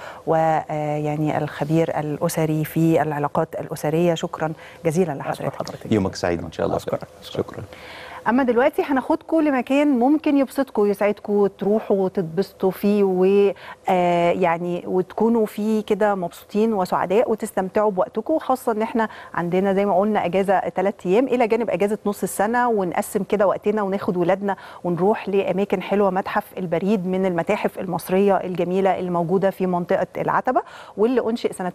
Speaker 2: ويعني الخبير الاسري في العلاقات الاسريه شكرا جزيلا
Speaker 7: أشكر
Speaker 2: لحضرتك
Speaker 7: حضرتك
Speaker 1: يومك سعيد ان شاء الله
Speaker 7: أشكرك.
Speaker 1: شكرا
Speaker 2: اما دلوقتي هناخدكم لمكان ممكن يبسطكم يسعدكم تروحوا وتتبسطوا فيه ويعني وتكونوا فيه كده مبسوطين وسعداء وتستمتعوا بوقتكم خاصه ان احنا عندنا زي ما قلنا اجازه ثلاث ايام الى جانب اجازه نص السنه ونقسم كده وقتنا وناخد ولادنا ونروح لاماكن حلوه متحف البريد من المتاحف المصريه الجميله اللي موجوده في منطقه العتبه واللي انشئ سنه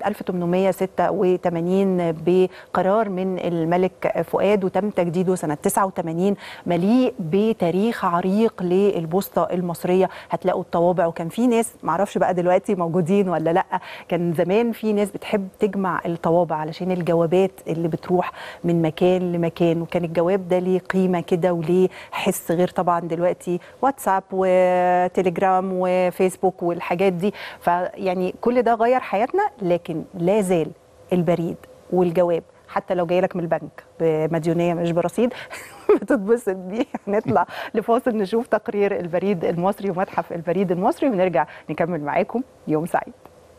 Speaker 2: 1886 بقرار من الملك فؤاد وتم تجديده سنه 89 مليء بتاريخ عريق للبوسطه المصريه هتلاقوا الطوابع وكان في ناس معرفش بقى دلوقتي موجودين ولا لا كان زمان في ناس بتحب تجمع الطوابع علشان الجوابات اللي بتروح من مكان لمكان وكان الجواب ده ليه قيمه كده وليه حس غير طبعا دلوقتي واتساب وتليجرام وفيسبوك والحاجات دي فيعني كل ده غير حياتنا لكن لا زال البريد والجواب حتى لو جاي لك من البنك بمديونيه مش برصيد بتتبسط بيه هنطلع لفاصل نشوف تقرير البريد المصري ومتحف البريد المصري ونرجع نكمل معاكم يوم سعيد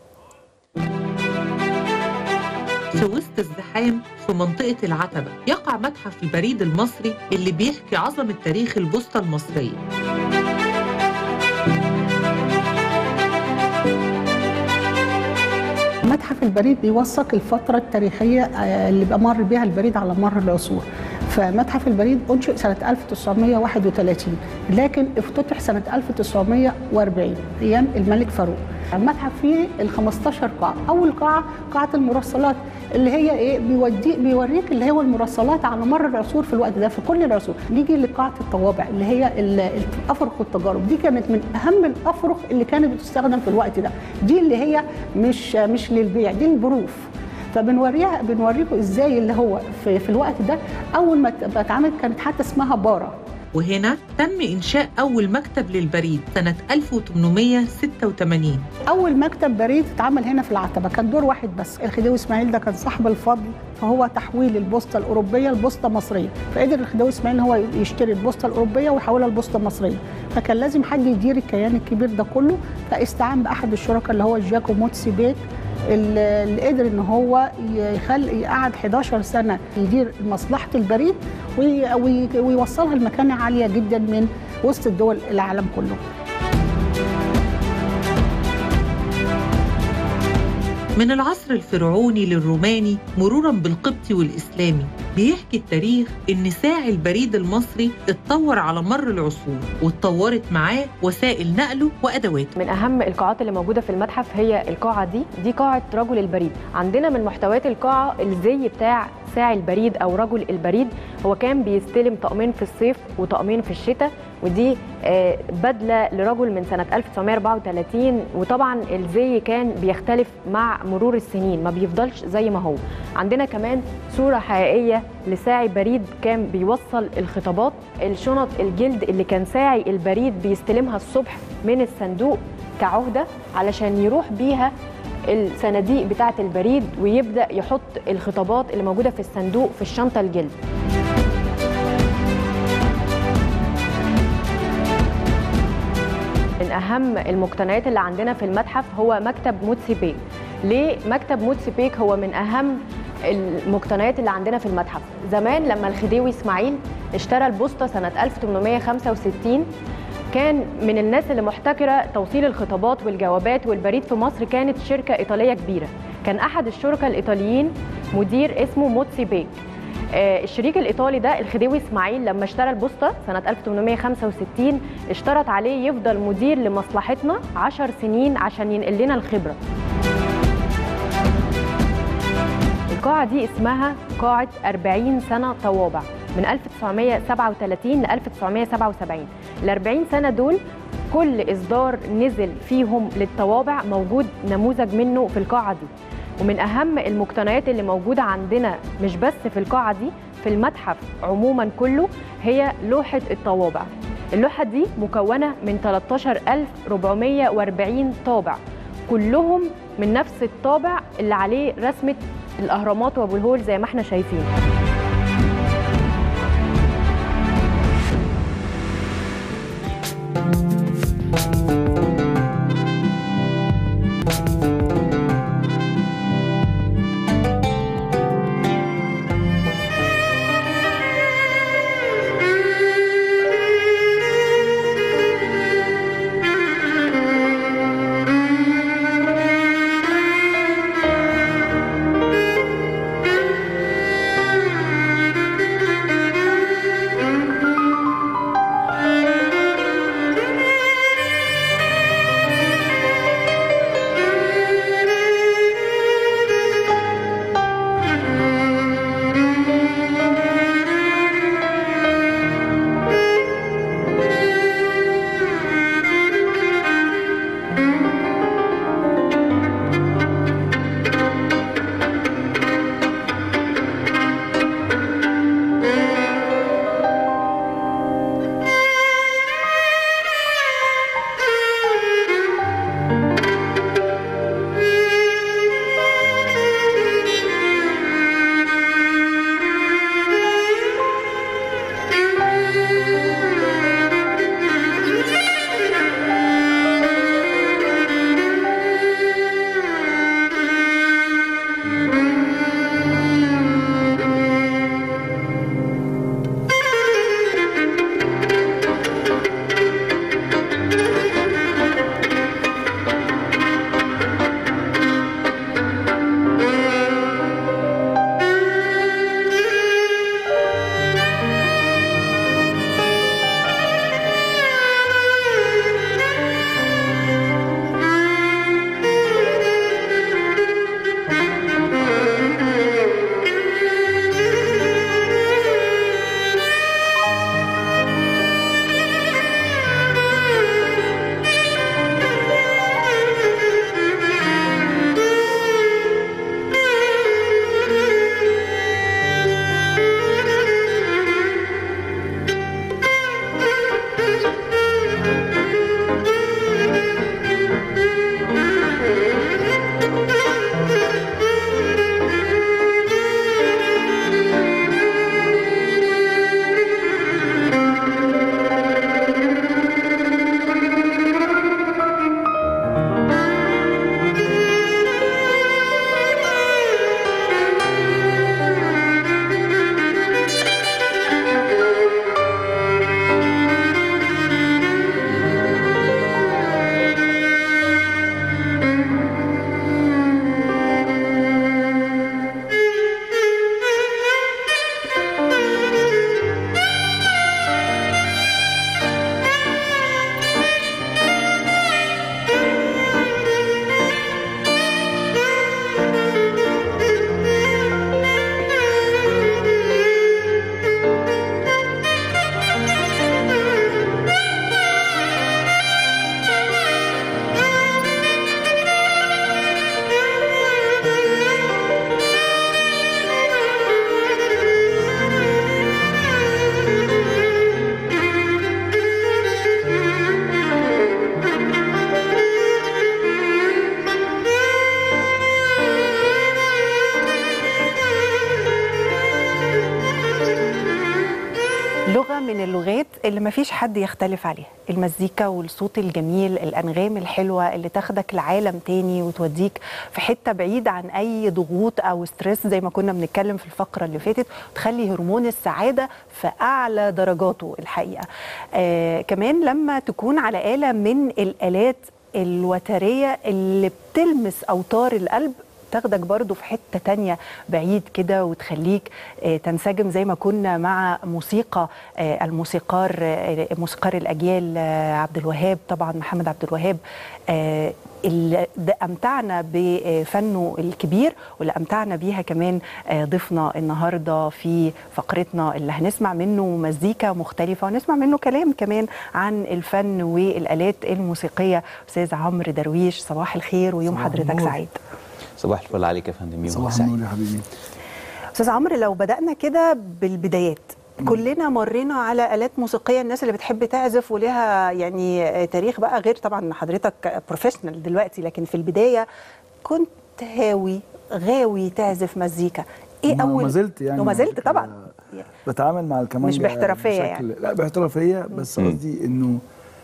Speaker 8: في وسط الزحام في منطقة العتبة يقع متحف البريد المصري اللي بيحكي عظمة تاريخ البوسطة المصرية
Speaker 9: متحف البريد بيوثق الفترة التاريخية آه، اللي مر بها البريد على مر العصور فمتحف البريد أنشئ سنة 1931 لكن افتتح سنة 1940 أيام الملك فاروق المتحف فيه ال 15 قاعة أول قاعة قاعة المراسلات اللي هي إيه بيودي بيوريك اللي هو المراسلات على مر العصور في الوقت ده في كل العصور نيجي لقاعة الطوابع اللي هي ال- الأفرق والتجارب دي كانت من أهم الأفرق اللي كانت بتستخدم في الوقت ده دي اللي هي مش مش للبيع دي البروف فبنوريها بنوريكم ازاي اللي هو في, في الوقت ده اول ما ت- ما اتعملت كانت حتى اسمها بارا
Speaker 8: وهنا تم إنشاء أول مكتب للبريد سنة 1886
Speaker 9: اول مكتب بريد اتعمل هنا في العتبه كان دور واحد بس الخديوي اسماعيل ده كان صاحب الفضل فهو تحويل البوسطه الاوروبيه لبوسطه مصريه فقدر الخديوي اسماعيل ان هو يشتري البوسطه الاوروبيه ويحولها لبوسطه مصريه فكان لازم حد يدير الكيان الكبير ده كله فاستعان باحد الشركاء اللي هو جاكو موتسي بيك اللي اللي قدر ان هو يخلي يقعد 11 سنه يدير مصلحه البريد وي- وي- ويوصلها لمكانه عاليه جدا من وسط الدول العالم كله
Speaker 8: من العصر الفرعوني للروماني مرورا بالقبطي والإسلامي بيحكي التاريخ إن ساعي البريد المصري اتطور على مر العصور واتطورت معاه وسائل نقله وأدواته
Speaker 10: من اهم القاعات اللي موجوده في المتحف هي القاعه دي دي قاعه رجل البريد عندنا من محتويات القاعه الزي بتاع ساعي البريد او رجل البريد هو كان بيستلم طقمين في الصيف وطقمين في الشتاء ودي آه، بدله لرجل من سنه 1934 وطبعا الزي كان بيختلف مع مرور السنين ما بيفضلش زي ما هو عندنا كمان صوره حقيقيه لساعي بريد كان بيوصل الخطابات الشنط الجلد اللي كان ساعي البريد بيستلمها الصبح من الصندوق كعهده علشان يروح بيها الصناديق بتاعه البريد ويبدا يحط الخطابات اللي موجوده في الصندوق في الشنطه الجلد من اهم المقتنيات اللي عندنا في المتحف هو مكتب موتسي بيك ليه مكتب موتسي بيك هو من اهم المقتنيات اللي عندنا في المتحف زمان لما الخديوي اسماعيل اشترى البوسطه سنه 1865 كان من الناس اللي محتكره توصيل الخطابات والجوابات والبريد في مصر كانت شركه ايطاليه كبيره كان احد الشركاء الايطاليين مدير اسمه موتسي بيك آه، الشريك الايطالي ده الخديوي اسماعيل لما اشترى البوسطه سنه 1865 اشترط عليه يفضل مدير لمصلحتنا 10 سنين عشان ينقل لنا الخبره القاعة دي اسمها قاعة 40 سنة طوابع من 1937 ل 1977 ال 40 سنة دول كل إصدار نزل فيهم للطوابع موجود نموذج منه في القاعة دي ومن أهم المقتنيات اللي موجودة عندنا مش بس في القاعة دي في المتحف عموما كله هي لوحة الطوابع اللوحة دي مكونة من 13440 طابع كلهم من نفس الطابع اللي عليه رسمة الأهرامات وأبو الهول زي ما احنا شايفين
Speaker 2: لغة من اللغات اللي مفيش حد يختلف عليها المزيكا والصوت الجميل الأنغام الحلوة اللي تاخدك لعالم تاني وتوديك في حتة بعيد عن أي ضغوط أو ستريس زي ما كنا بنتكلم في الفقرة اللي فاتت وتخلي هرمون السعادة في أعلى درجاته الحقيقة آه كمان لما تكون على آلة من الآلات الوترية اللي بتلمس أوتار القلب تاخدك برضو في حتة تانية بعيد كده وتخليك آه، تنسجم زي ما كنا مع موسيقى آه، الموسيقار آه، موسيقار الأجيال آه، عبد الوهاب طبعا محمد عبد الوهاب آه، اللي ده أمتعنا بفنه الكبير واللي أمتعنا بيها كمان آه، ضيفنا النهاردة في فقرتنا اللي هنسمع منه مزيكا مختلفة ونسمع منه كلام كمان عن الفن والآلات الموسيقية أستاذ عمرو درويش صباح الخير ويوم
Speaker 11: صباح
Speaker 2: حضرتك
Speaker 11: النور.
Speaker 2: سعيد
Speaker 1: صباح الفل عليك يا فندم يوم
Speaker 11: صباح
Speaker 1: سعيد
Speaker 11: النور يا حبيبي
Speaker 2: استاذ عمرو لو بدانا كده بالبدايات كلنا مرينا على آلات موسيقية الناس اللي بتحب تعزف ولها يعني آه، تاريخ بقى غير طبعا حضرتك بروفيشنال دلوقتي لكن في البداية كنت هاوي غاوي تعزف مزيكا ايه
Speaker 11: ما-
Speaker 2: اول
Speaker 11: ما زلت يعني
Speaker 2: وما زلت
Speaker 11: على فكرة
Speaker 2: طبعا
Speaker 11: بتعامل مع الكمانجة
Speaker 2: مش باحترافية
Speaker 11: بشكل-
Speaker 2: يعني.
Speaker 11: لا باحترافيه بس
Speaker 1: مم.
Speaker 11: قصدي انه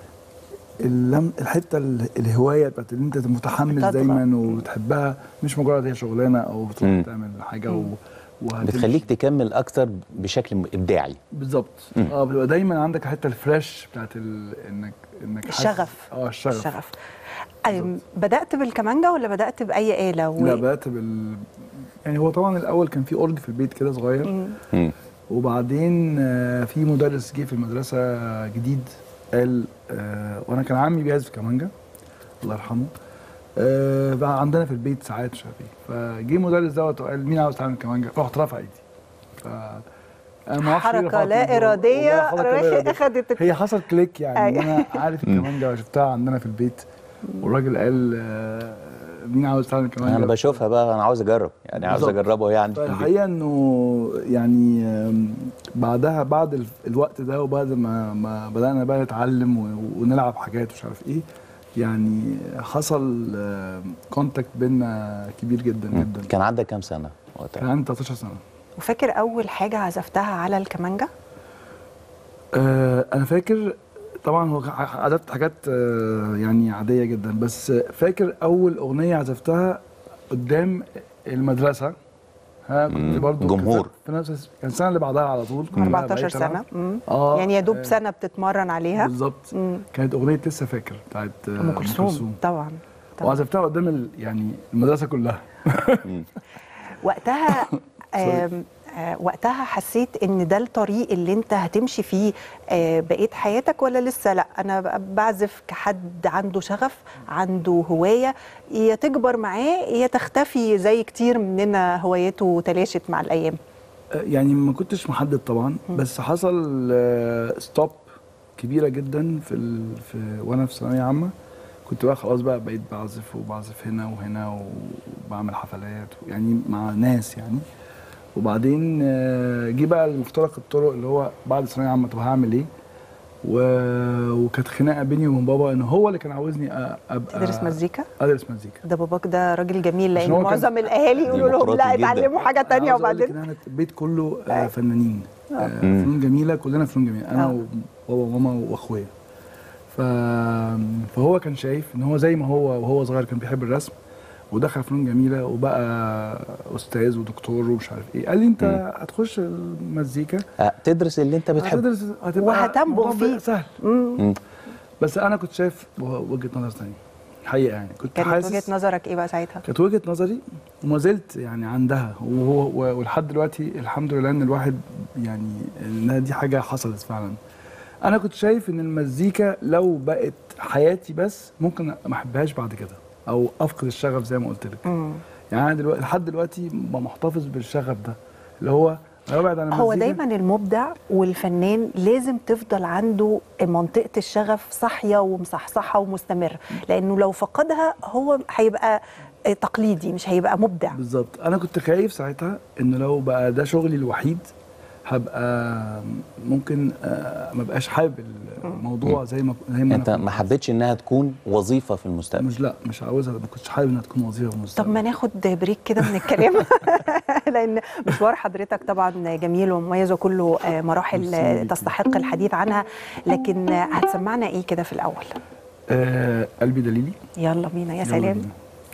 Speaker 11: اللم الحته ال- الهوايه بتاعت ان انت متحمس
Speaker 2: بتطلع.
Speaker 11: دايما وبتحبها مش مجرد هي شغلانه او بتروح
Speaker 1: مم.
Speaker 11: تعمل حاجه و... وهتمشي.
Speaker 1: بتخليك تكمل اكتر بشكل ابداعي
Speaker 11: بالظبط
Speaker 1: مم.
Speaker 11: اه بتبقى دايما عندك الحته الفريش بتاعت ال... انك انك حاسس-
Speaker 2: الشغف.
Speaker 11: اه الشغف,
Speaker 2: الشغف أم، بدأت بالكمانجا ولا بدأت بأي آلة؟ و...
Speaker 11: لا بدات بال يعني هو طبعا الاول كان في اورج في البيت كده صغير
Speaker 2: مم.
Speaker 1: مم.
Speaker 11: وبعدين آه، في مدرس جه في المدرسه جديد قال آه، وانا كان عمي بيعزف كمانجا الله يرحمه آه، بقى عندنا في البيت ساعات مش عارف ايه فجه المدرس دوت وقال مين عاوز يتعلم كمانجا رحت رافع ايدي ف أنا ما أعرفش ليه
Speaker 2: حركة
Speaker 11: رفعت
Speaker 2: لا
Speaker 11: إيدي.
Speaker 2: إرادية
Speaker 11: والله حركة لا إرادية.
Speaker 2: أخدت
Speaker 11: هي حصل كليك يعني
Speaker 2: أيوة.
Speaker 11: ان انا عارف الكمانجا وشفتها عندنا في البيت والراجل قال آه، مين عاوز يتعلم كمانجا
Speaker 1: انا بشوفها بقى انا عاوز اجرب يعني عاوز
Speaker 11: بالظبط.
Speaker 1: اجربه يعني في البيت.
Speaker 11: فالحقيقه انه يعني آم، بعدها بعد ال- الوقت ده وبعد ما ما بدانا بقى نتعلم و- ونلعب حاجات ومش عارف ايه يعني حصل كونتاكت بينا كبير جدا
Speaker 1: مم.
Speaker 11: جدا
Speaker 1: كان عندك كام سنه
Speaker 11: كان
Speaker 1: وقتها
Speaker 11: عندي 13 سنه
Speaker 2: وفاكر أول حاجة عزفتها على الكمانجا؟
Speaker 11: آه، انا فاكر طبعا هو ع- عزفت حاجات آه، يعني عاديه جدا بس فاكر اول اغنيه عزفتها قدام المدرسه ها كنت
Speaker 1: مم.
Speaker 11: برضو
Speaker 1: جمهور.
Speaker 11: كنت في نفس كان السنه اللي بعدها على طول كنت بقى
Speaker 2: 14
Speaker 11: بقيت ألعب.
Speaker 2: سنة مم.
Speaker 11: اه
Speaker 2: يعني يا دوب
Speaker 11: آه،
Speaker 2: سنة بتتمرن عليها
Speaker 11: بالظبط
Speaker 2: مم.
Speaker 11: كانت اغنيه لسه فاكر بتاعت آه،
Speaker 2: أم كلثوم طبعا طبعا
Speaker 11: وعزفتها قدام ال... يعني المدرسه كلها
Speaker 2: وقتها آم، آه، وقتها حسيت ان ده الطريق اللي انت هتمشي فيه آه، بقيه حياتك ولا لسه لا انا ب- بعزف كحد عنده شغف عنده هوايه يا تكبر معاه يا تختفي زي كتير مننا هوايته تلاشت مع الايام
Speaker 11: آه، يعني ما كنتش محدد طبعا بس حصل ستوب كبيره جدا في ال... في وانا في ثانويه عامه كنت بقى خلاص بقى بقيت بعزف وبعزف هنا وهنا وبعمل حفلات يعني مع ناس يعني وبعدين آه، جه بقى المفترق الطرق اللي هو بعد ثانويه عامه طب هعمل ايه و... وكانت خناقه بيني وبين بابا ان هو اللي كان عاوزني أ- ابقى
Speaker 2: تدرس مزيكا
Speaker 11: ادرس مزيكا
Speaker 2: ده باباك ده راجل جميل
Speaker 11: عشان
Speaker 2: لان
Speaker 11: هو كان-
Speaker 2: معظم الاهالي يقولوا لهم لا
Speaker 1: ديمقراطي جداً.
Speaker 2: اتعلموا حاجه تانية
Speaker 11: عاوز أقول لك
Speaker 2: وبعدين
Speaker 11: ان احنا البيت كله آه فنانين آه
Speaker 1: مم.
Speaker 11: فنون جميله كلنا فنون جميله انا
Speaker 2: آه.
Speaker 11: وبابا وماما واخويا ف... فهو كان شايف ان هو زي ما هو وهو صغير كان بيحب الرسم ودخل فنون جميله وبقى استاذ ودكتور ومش عارف ايه قال لي انت
Speaker 1: مم.
Speaker 11: هتخش المزيكا
Speaker 1: آه، تدرس اللي انت بتحبه
Speaker 11: هتدرس هتبقى
Speaker 2: وهتنبغ
Speaker 11: الموضوع
Speaker 2: فيه.
Speaker 11: سهل
Speaker 1: مم.
Speaker 11: بس انا كنت شايف وجهه نظر ثانيه حقيقه يعني كنت
Speaker 2: كانت
Speaker 11: حاسس
Speaker 2: وجهه نظرك ايه بقى ساعتها
Speaker 11: كانت وجهه نظري وما زلت يعني عندها وهو و- ولحد دلوقتي الحمد لله ان الواحد يعني انها دي حاجه حصلت فعلا انا كنت شايف ان المزيكا لو بقت حياتي بس ممكن ما احبهاش بعد كده او افقد الشغف زي ما قلت لك
Speaker 2: مم.
Speaker 11: يعني انا دلوقتي لحد دلوقتي ما محتفظ بالشغف ده اللي هو انا ببعد عن المزيكا
Speaker 2: هو دايما المبدع والفنان لازم تفضل عنده منطقة الشغف صاحية ومصحصحة ومستمرة لأنه لو فقدها هو هيبقى تقليدي مش هيبقى مبدع
Speaker 11: بالظبط انا كنت خايف ساعتها ان لو بقى ده شغلي الوحيد هبقى ممكن آه، ما بقاش حابب الموضوع زي ما زي ما
Speaker 1: انت
Speaker 11: أنا
Speaker 1: ما حبيتش انها تكون وظيفه في المستقبل
Speaker 11: مش لا مش عاوزها ما كنتش حابب انها تكون وظيفه في
Speaker 2: طب
Speaker 11: المستقبل
Speaker 2: ما ناخد بريك كده من الكلام لان مشوار حضرتك طبعا جميل ومميز وكله آه، مراحل آه، تستحق الحديث عنها لكن آه، هتسمعنا ايه كده في الاول
Speaker 11: آه قلبي دليلي
Speaker 2: يلا بينا يا
Speaker 11: يلا
Speaker 2: سلام
Speaker 11: بينا.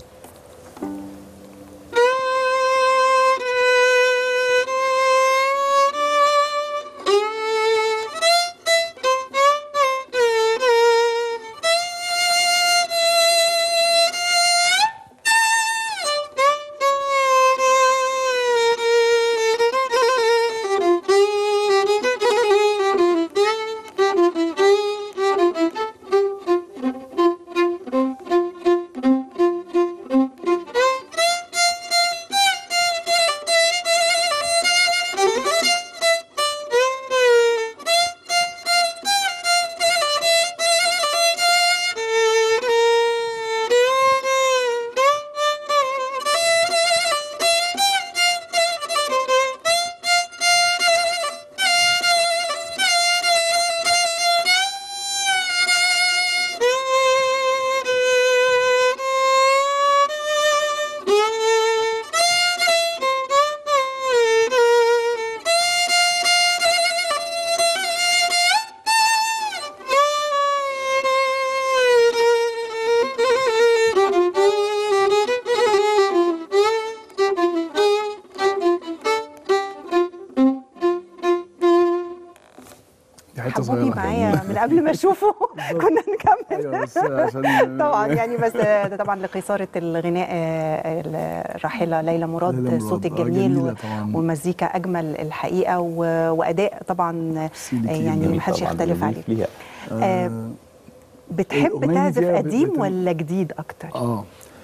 Speaker 11: دي حته
Speaker 2: حبوني
Speaker 11: صغيره
Speaker 2: معايا من قبل ما اشوفه كنا نكمل
Speaker 11: ايوه بس عشان
Speaker 2: طبعا يعني بس ده طبعا لقيصرة الغناء آه، الراحلة ليلى مراد
Speaker 11: ليلى مراد.
Speaker 2: الصوت
Speaker 11: آه،
Speaker 2: الجميل
Speaker 11: جميلة
Speaker 2: و-
Speaker 11: طبعاً.
Speaker 2: والمزيكا أجمل الحقيقة و- وأداء طبعا آه،
Speaker 11: ليكي
Speaker 2: يعني
Speaker 11: جميل
Speaker 2: محدش
Speaker 1: طبعاً
Speaker 2: يختلف عليه
Speaker 1: بنضيف ليها.
Speaker 2: آه، بتحب
Speaker 11: الأغنية
Speaker 2: تعزف
Speaker 11: دي
Speaker 2: قديم
Speaker 11: بت-
Speaker 2: ولا جديد أكتر؟
Speaker 11: اه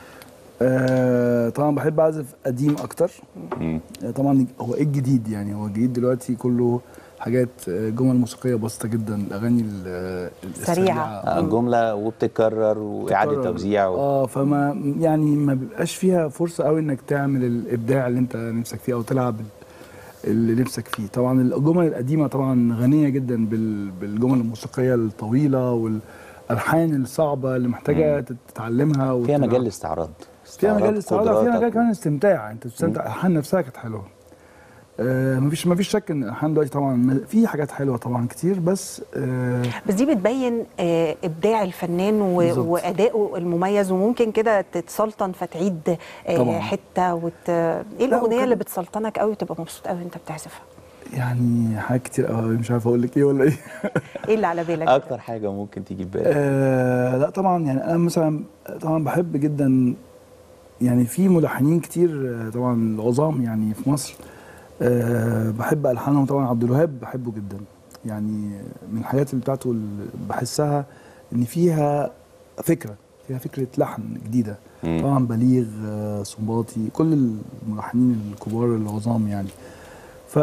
Speaker 11: آه، طبعا بحب اعزف قديم اكتر
Speaker 1: مم.
Speaker 11: آه، طبعا هو ايه الجديد يعني هو الجديد دلوقتي كله حاجات آه، جمل موسيقيه بسيطه جدا الاغاني ال- آه،
Speaker 2: سريعة.
Speaker 1: آه، جمله وبتتكرر واعاده
Speaker 11: بتتكرر.
Speaker 1: توزيع و...
Speaker 11: اه فما يعني ما بيبقاش فيها فرصه قوي انك تعمل الابداع اللي انت نفسك فيه او تلعب اللي نفسك فيه طبعا الجمل القديمه طبعا غنيه جدا بال- بالجمل الموسيقيه الطويله والالحان الصعبه اللي محتاجه تتعلمها
Speaker 1: فيها
Speaker 11: وتلعب.
Speaker 1: مجال لاستعراض
Speaker 11: فيها مجال
Speaker 1: استعراض
Speaker 11: استعراض فيها
Speaker 1: قدراتك
Speaker 11: مجال
Speaker 1: و-
Speaker 11: كمان استمتاع انت بتستمتع الالحان نفسها كانت حلوه آه مفيش مفيش شك ان الالحان دلوقتي طبعا م- في حاجات حلوه طبعا كتير بس آه
Speaker 2: بس دي بتبين آه، ابداع الفنان و-
Speaker 11: بالظبط.
Speaker 2: وادائه المميز وممكن كده تتسلطن فتعيد آه،
Speaker 11: طبعاً.
Speaker 2: حته وت... ايه الاغنيه
Speaker 11: وكان-
Speaker 2: اللي بتسلطنك قوي وتبقى مبسوط قوي وانت بتعزفها
Speaker 11: يعني حاجات كتير قوي مش عارف اقول لك ايه ولا ايه
Speaker 2: ايه اللي على بالك
Speaker 1: اكتر حاجه ممكن تيجي في بالك
Speaker 11: آه لا طبعا يعني انا مثلا طبعا بحب جدا يعني في ملحنين كتير آه، طبعا العظام يعني في مصر آه بحب الحانهم طبعا عبد الوهاب بحبه جدا يعني من الحاجات اللي بتاعته اللي بحسها ان فيها فكره فيها فكره لحن جديده
Speaker 1: مم.
Speaker 11: طبعا بليغ آه، صنباطي كل الملحنين الكبار العظام يعني ف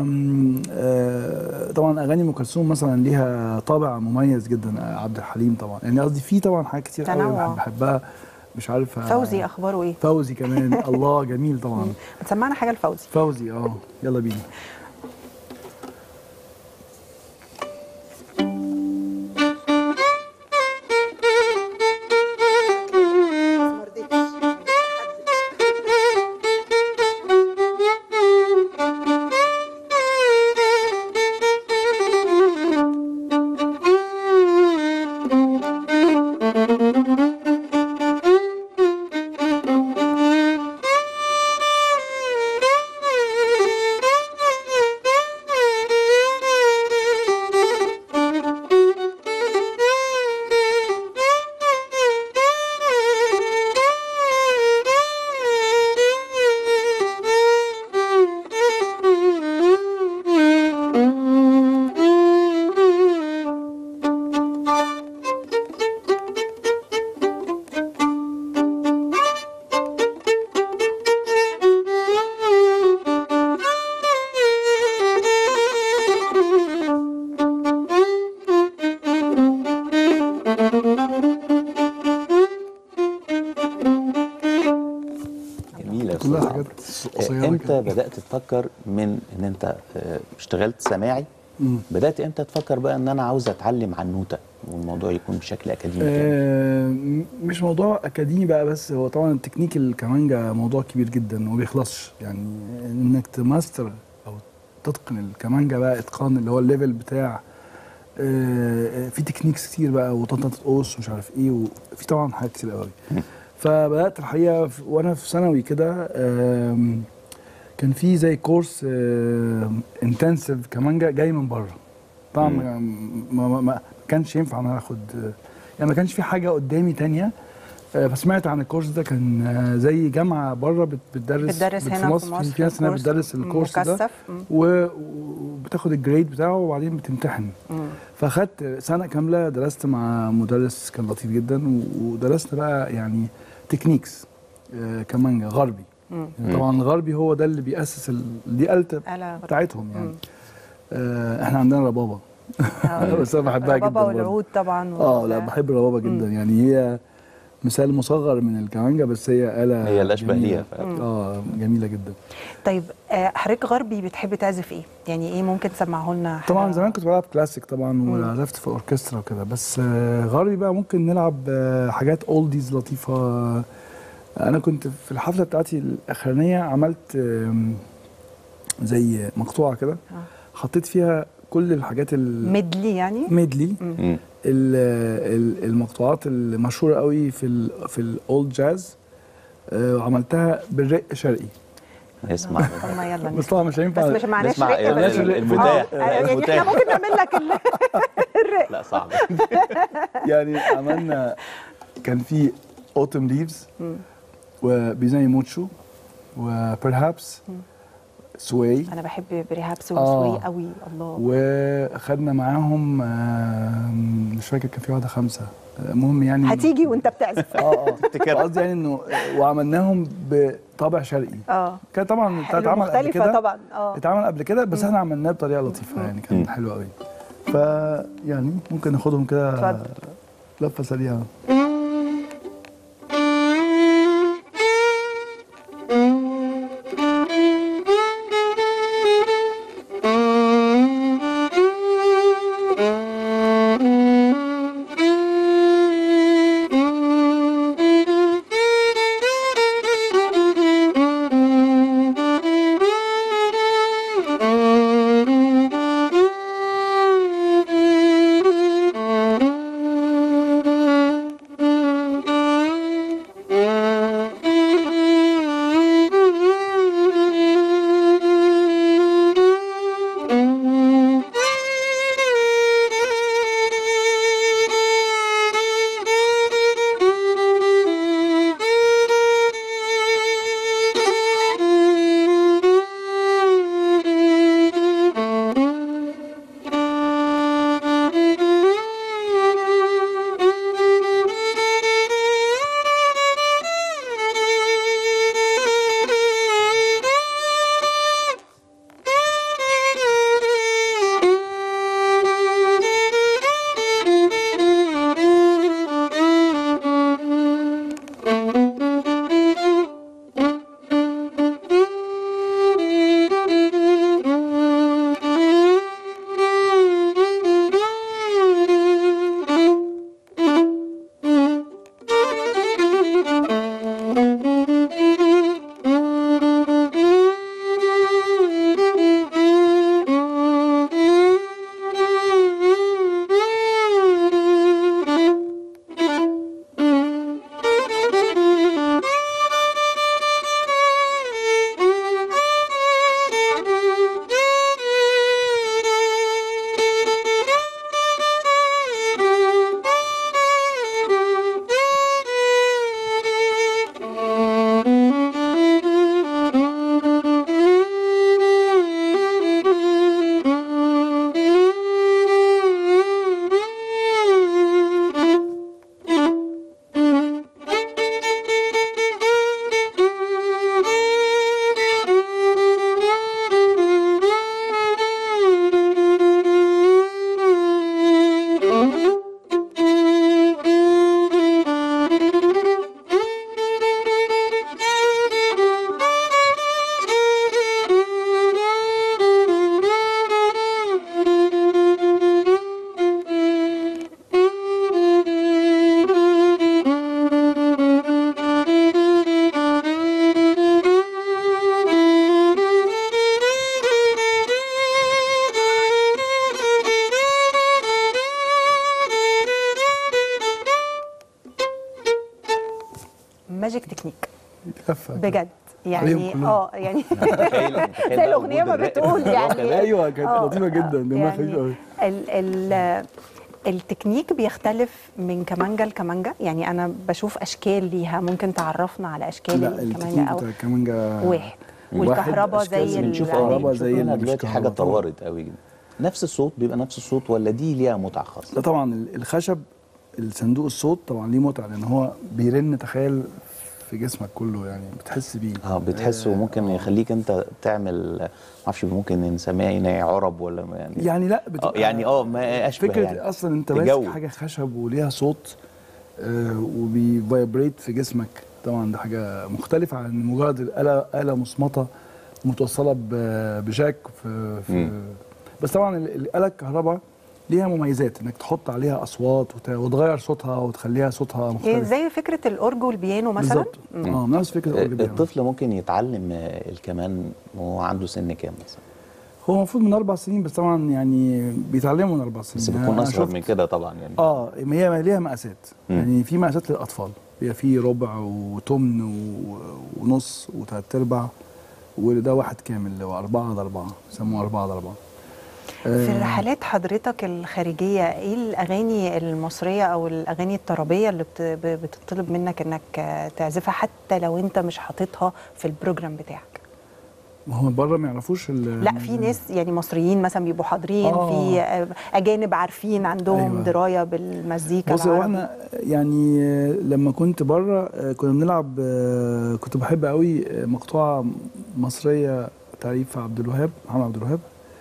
Speaker 11: آه، طبعا اغاني ام كلثوم مثلا ليها طابع مميز جدا آه، عبد الحليم طبعا يعني قصدي في طبعا حاجات كتير قوي
Speaker 2: تنوع.
Speaker 11: بحب بحبها مش عارف آه،
Speaker 2: فوزي اخباره ايه
Speaker 11: فوزي كمان الله جميل طبعا
Speaker 2: بتسمعنا حاجه لفوزي
Speaker 11: فوزي اه يلا بينا
Speaker 12: Thank you.
Speaker 11: حاجات
Speaker 1: آه،
Speaker 11: قصيره
Speaker 1: امتى
Speaker 11: كده.
Speaker 1: بدات تفكر من ان انت آه، اشتغلت سماعي
Speaker 11: مم.
Speaker 1: بدات امتى تفكر بقى ان انا عاوز اتعلم عن نوتة والموضوع يكون بشكل اكاديمي كده
Speaker 11: آه م- مش موضوع اكاديمي بقى بس هو طبعا التكنيك الكمانجا موضوع كبير جدا وما بيخلصش يعني انك تماستر او تتقن الكمانجا بقى اتقان اللي هو الليفل بتاع آه في تكنيكس كتير بقى وطنطة تقص ومش عارف ايه وفي طبعا حاجات كتير قوي فبدات الحقيقه في- وانا في ثانوي كده آم، كان في زي كورس انتنسيف كمانجا جاي من بره طبعا ما, ما, ما, ما كانش ينفع ان انا اخد يعني ما كانش في حاجه قدامي تانية آه، فسمعت عن الكورس ده كان آه، زي جامعه بره بت- بتدرس
Speaker 2: بتدرس
Speaker 11: بت-
Speaker 2: هنا في مصر
Speaker 11: في ناس هنا
Speaker 2: كورس
Speaker 11: بتدرس الكورس ده
Speaker 2: مكثف. مم.
Speaker 11: و- وبتاخد الجريد بتاعه وبعدين بتمتحن
Speaker 2: مم.
Speaker 11: فاخدت سنه كامله درست مع مدرس كان لطيف جدا و- ودرست بقى يعني تكنيكس آه، كمانجا غربي
Speaker 2: مم.
Speaker 11: يعني طبعا الغربي هو ده اللي بيأسس ال... دي آلة
Speaker 2: آلة غربية.
Speaker 11: بتاعتهم يعني
Speaker 2: مم.
Speaker 11: آه احنا عندنا ربابه
Speaker 2: آه.
Speaker 11: بس انا بحبها جدا
Speaker 2: الربابة
Speaker 11: برضه.
Speaker 2: والعود طبعا
Speaker 11: اه
Speaker 2: وال-
Speaker 11: لا بحب الربابه جدا يعني هي مثال مصغر من الكمانجا بس هي آلة
Speaker 1: هي الأشبه
Speaker 11: جميلة.
Speaker 1: ليها فعلا.
Speaker 11: اه جميلة جدا
Speaker 2: طيب آه، حضرتك غربي بتحب تعزف ايه؟ يعني ايه ممكن تسمعه لنا حاجة؟
Speaker 11: طبعا زمان كنت بلعب كلاسيك طبعا وعزفت في اوركسترا وكده بس آه، غربي بقى ممكن نلعب آه، حاجات اولديز لطيفه انا كنت في الحفله بتاعتي الاخرانيه عملت آم، زي مقطوعه كده حطيت فيها كل الحاجات
Speaker 2: ميدلي يعني؟
Speaker 11: الميدلي
Speaker 2: مم.
Speaker 1: مم.
Speaker 11: ال- ال- المقطوعات المشهوره قوي في ال في الاولد جاز آه، وعملتها بالرق شرقي
Speaker 1: نسمع
Speaker 2: طب ما يلا
Speaker 11: بس طبعا مش هينفع
Speaker 2: بس مش معناش
Speaker 1: نسمع
Speaker 2: رق
Speaker 1: ال-
Speaker 2: بس.
Speaker 1: ال- المتاح
Speaker 2: آه، يعني
Speaker 1: المتاح.
Speaker 2: احنا ممكن نعمل لك ال- الرق
Speaker 1: لا صعب
Speaker 11: يعني عملنا كان في اوتم ليفز وبيزاي موتشو وبرهابس سواي
Speaker 2: انا بحب بريهابس
Speaker 11: آه.
Speaker 2: وسوي قوي الله
Speaker 11: وخدنا معاهم آم، مش فاكر كان في واحده خمسه آه، المهم يعني
Speaker 2: هتيجي وانت بتعزف
Speaker 11: اه اه قصدي يعني انه وعملناهم بطابع شرقي
Speaker 2: اه
Speaker 11: كان طبعا
Speaker 2: حلو،
Speaker 11: اتعمل قبل
Speaker 2: مختلفة
Speaker 11: كده
Speaker 2: طبعا اه
Speaker 11: اتعمل قبل كده بس احنا عملناه بطريقه لطيفه يعني كان حلو قوي فيعني ممكن ناخدهم كده
Speaker 2: اتفضل.
Speaker 11: لفه سريعه
Speaker 2: ماجيك تكنيك
Speaker 11: لفه
Speaker 2: بجد
Speaker 11: عليهم
Speaker 2: يعني
Speaker 11: كلهم.
Speaker 2: اه يعني
Speaker 1: متخيل- متخيل
Speaker 2: زي
Speaker 1: بقى
Speaker 2: الاغنيه
Speaker 1: وجود
Speaker 2: ما
Speaker 1: الراقب
Speaker 2: بتقول
Speaker 1: في الواقع
Speaker 2: يعني
Speaker 1: ده.
Speaker 11: ايوه كانت
Speaker 2: آه،
Speaker 11: لطيفه جدا دمها خفيف
Speaker 2: يعني
Speaker 11: قوي
Speaker 2: ال ال التكنيك بيختلف من كمانجا لكمانجا يعني انا بشوف اشكال ليها ممكن تعرفنا على اشكال
Speaker 11: لا
Speaker 2: الكمانجا
Speaker 11: التكنيك
Speaker 2: او
Speaker 11: بتاع الكمانجا
Speaker 2: واحد
Speaker 11: واحد
Speaker 2: والكهرباء
Speaker 11: أشكال
Speaker 2: زي
Speaker 1: بنشوف
Speaker 2: ال-
Speaker 1: اه
Speaker 11: الكهرباء
Speaker 1: بنشوف
Speaker 11: زي
Speaker 1: منها
Speaker 11: اللي مش
Speaker 1: دلوقتي حاجه
Speaker 11: كهرباء طبعاً.
Speaker 1: اتطورت قوي جدا نفس الصوت بيبقى نفس الصوت ولا دي ليها متعه خاصه
Speaker 11: لا طبعا ال- الخشب الصندوق الصوت طبعا ليه متعه لان هو بيرن تخيل في جسمك كله يعني بتحس بيه
Speaker 1: اه بتحس وممكن يخليك انت تعمل ما اعرفش ممكن نسميها هنا عرب ولا ما يعني
Speaker 11: يعني لا
Speaker 1: آه
Speaker 11: بتبقى
Speaker 1: يعني اه ما اشبه
Speaker 11: فكره
Speaker 1: يعني
Speaker 11: اصلا انت
Speaker 1: الجو.
Speaker 11: ماسك حاجه خشب وليها صوت آه وبيفايبريت في جسمك طبعا ده حاجه مختلفه عن مجرد الاله اله مصمته متوصله ب- بجاك في, في
Speaker 1: مم.
Speaker 11: بس طبعا ال- الاله الكهرباء ليها مميزات انك تحط عليها اصوات وت- وتغير صوتها وتخليها صوتها
Speaker 2: إيه
Speaker 11: مختلف
Speaker 2: زي فكره الاورج والبيانو مثلا
Speaker 11: بالظبط اه نفس فكره الأورج بيانو.
Speaker 1: الطفل ممكن يتعلم آه، الكمان وهو عنده سن كام مثلا
Speaker 11: هو المفروض من اربع سنين بس طبعا يعني بيتعلموا من اربع سنين
Speaker 1: بس
Speaker 11: يعني
Speaker 1: بتكون
Speaker 11: أنا
Speaker 1: اصغر
Speaker 11: شفت-
Speaker 1: من كده طبعا يعني
Speaker 11: اه ما هي ليها مقاسات
Speaker 1: مم.
Speaker 11: يعني في مقاسات للاطفال بيبقى في ربع وتمن و- ونص وثلاث ارباع وده واحد كامل اللي هو أربعة على أربعة يسموه أربعة على أربعة
Speaker 2: في
Speaker 11: آه،
Speaker 2: رحلات حضرتك الخارجيه ايه الاغاني المصريه او الاغاني الطربيه اللي بت- ب- بتطلب منك انك آه، تعزفها حتى لو انت مش حاططها في البروجرام بتاعك
Speaker 11: ما هو بره ما يعرفوش ال-
Speaker 2: لا في ناس يعني مصريين مثلا بيبقوا حاضرين
Speaker 11: آه.
Speaker 2: في آه، اجانب عارفين عندهم
Speaker 11: أيوة.
Speaker 2: درايه بالمزيكا
Speaker 11: بص هو
Speaker 2: العربي.
Speaker 11: احنا يعني آه، لما كنت بره آه، كنا بنلعب آه، كنت بحب قوي آه، مقطوعة مصرية تعريف عبد الوهاب محمد عبد الوهاب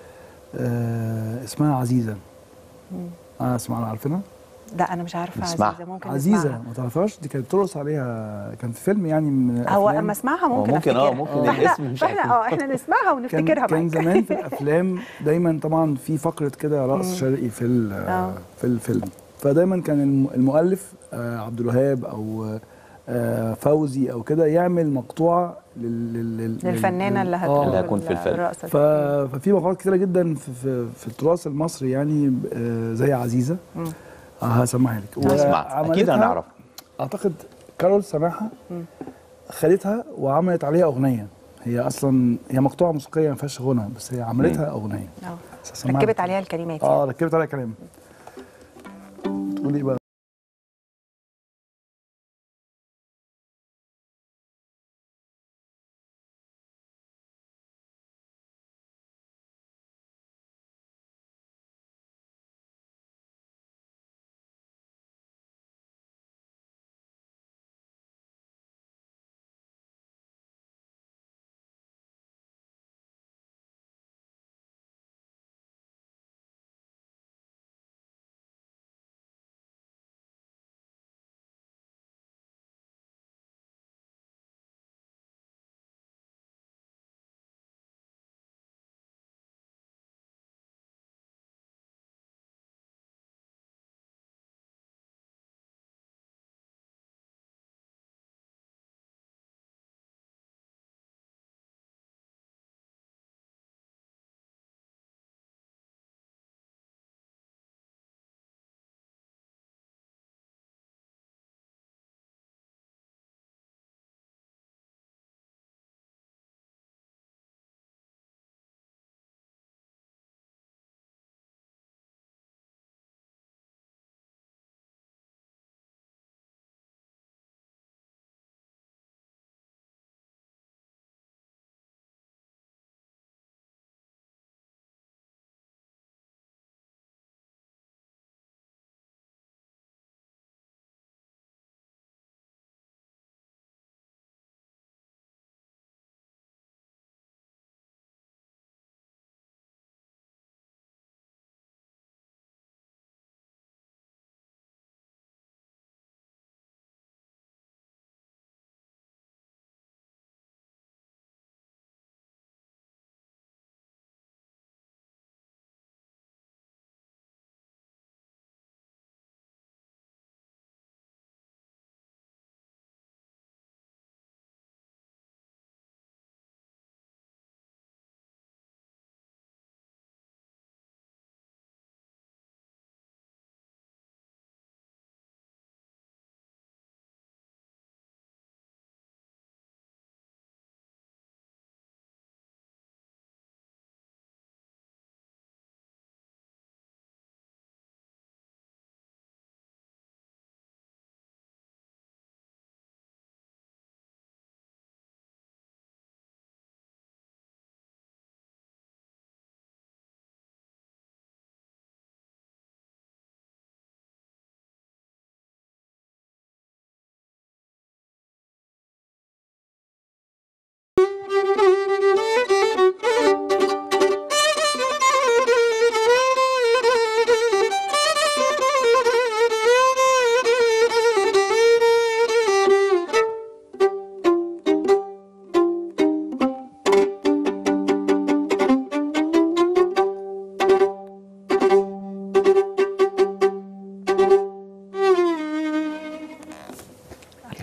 Speaker 11: آه، اسمها عزيزة اه اسمعنا عارفينها
Speaker 2: لا انا مش عارفه
Speaker 1: نسمعها.
Speaker 2: عزيزه ممكن
Speaker 11: عزيزة
Speaker 2: نسمعها.
Speaker 11: ما تعرفهاش دي كانت بترقص عليها كان في فيلم يعني من
Speaker 2: هو
Speaker 11: الأفلام.
Speaker 2: اما اسمعها
Speaker 1: هو
Speaker 2: ممكن
Speaker 1: ممكن اه
Speaker 2: افتكرها
Speaker 1: ممكن
Speaker 11: آه.
Speaker 1: الاسم مش
Speaker 2: فاحنا
Speaker 1: عارف.
Speaker 2: اه احنا نسمعها
Speaker 11: كان
Speaker 2: ونفتكرها
Speaker 11: كان
Speaker 2: معاك
Speaker 11: زمان في الافلام دايما طبعا في فقره كده رقص
Speaker 2: مم.
Speaker 11: شرقي في ال-
Speaker 2: آه.
Speaker 11: في الفيلم فدايما كان الم- المؤلف آه، عبد الوهاب او آه، فوزي او كده يعمل مقطوعه لل- لل- لل-
Speaker 2: للفنانه اللي
Speaker 11: آه.
Speaker 2: هتقوم
Speaker 1: اللي هتكون في الفيلم.
Speaker 2: بالرقصة
Speaker 11: ف...
Speaker 2: دي.
Speaker 11: ففي مقاطع كتيره جدا في, في, في التراث المصري يعني آه، زي عزيزه
Speaker 2: مم.
Speaker 11: آه، هسمعها لك
Speaker 1: هسمع اكيد
Speaker 11: وعملتها-
Speaker 1: هنعرف
Speaker 11: اعتقد كارول سماحه
Speaker 2: مم.
Speaker 11: خدتها وعملت عليها اغنيه هي اصلا هي مقطوعه موسيقيه ما فيهاش غنى بس هي عملتها اغنيه
Speaker 2: آه.
Speaker 11: بس هسمعها
Speaker 2: ركبت
Speaker 11: لك.
Speaker 2: عليها الكلمات يعني.
Speaker 11: اه ركبت عليها كلام تقولي ايه بقى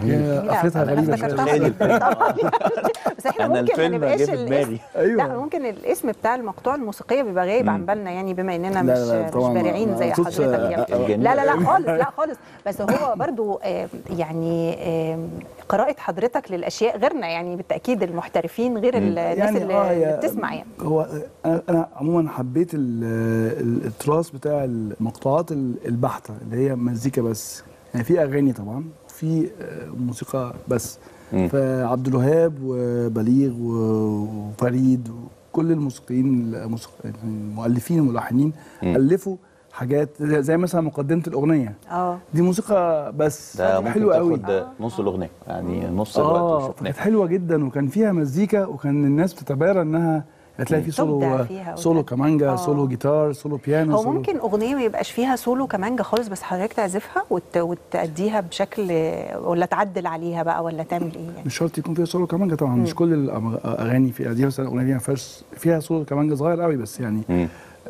Speaker 11: هي قفلتها
Speaker 2: أنا
Speaker 11: غريبه
Speaker 2: افتكرتها
Speaker 11: شوية.
Speaker 2: جدا طبعا بس احنا
Speaker 1: أنا
Speaker 2: ممكن ما
Speaker 1: الفيلم
Speaker 2: نبقاش
Speaker 1: جه في
Speaker 2: الاسم
Speaker 1: دماغي.
Speaker 11: أيوة.
Speaker 2: لا ممكن الاسم بتاع المقطوعه الموسيقيه بيبقى غايب عن بالنا يعني بما اننا
Speaker 11: لا،
Speaker 2: مش
Speaker 11: لا،
Speaker 2: مش
Speaker 11: طبعاً ما-
Speaker 2: بارعين
Speaker 11: ما
Speaker 2: زي
Speaker 11: أقصدش،
Speaker 2: حضرتك
Speaker 11: آه،
Speaker 2: يعني
Speaker 11: آه،
Speaker 2: لا لا لا خالص لا خالص بس هو برضو آه، يعني آه، قراءة حضرتك للأشياء غيرنا يعني بالتأكيد المحترفين غير ال- الناس
Speaker 11: يعني
Speaker 2: اللي,
Speaker 11: آه،
Speaker 2: اللي
Speaker 11: يا-
Speaker 2: بتسمع يعني
Speaker 11: هو انا أنا عموما حبيت ال- ال- التراث بتاع المقطوعات ال- البحته اللي هي مزيكا بس يعني في اغاني طبعا في آه، موسيقى بس
Speaker 1: مم.
Speaker 11: فعبد الوهاب وبليغ و- وفريد وكل الموسيقيين الموسيق- المؤلفين الملحنين
Speaker 1: مم.
Speaker 11: الفوا حاجات زي زي مثلا مقدمه الاغنيه
Speaker 2: اه
Speaker 11: دي موسيقى بس
Speaker 1: ده ممكن
Speaker 11: حلوه قوي
Speaker 1: تاخد نص الاغنيه يعني نص الوقت
Speaker 11: اه
Speaker 1: وشفناه
Speaker 11: كانت حلوه جدا وكان فيها مزيكا وكان الناس بتتبارى انها هتلاقي في
Speaker 2: تبدع
Speaker 11: سولو
Speaker 2: فيها
Speaker 11: سولو
Speaker 2: وكده.
Speaker 11: كمانجا
Speaker 2: آه.
Speaker 11: سولو جيتار سولو بيانو
Speaker 2: هو
Speaker 11: سولو
Speaker 2: ممكن أغنية ما يبقاش فيها سولو كمانجا خالص بس حضرتك تعزفها وت... وتأديها بشكل ولا تعدل عليها بقى ولا تعمل إيه يعني
Speaker 11: مش شرط يكون فيها سولو كمانجا طبعا مش كل الاغاني في دي مثلا اغنيه فيها فرش فيها سولو كمانجا صغير قوي بس يعني
Speaker 1: مم.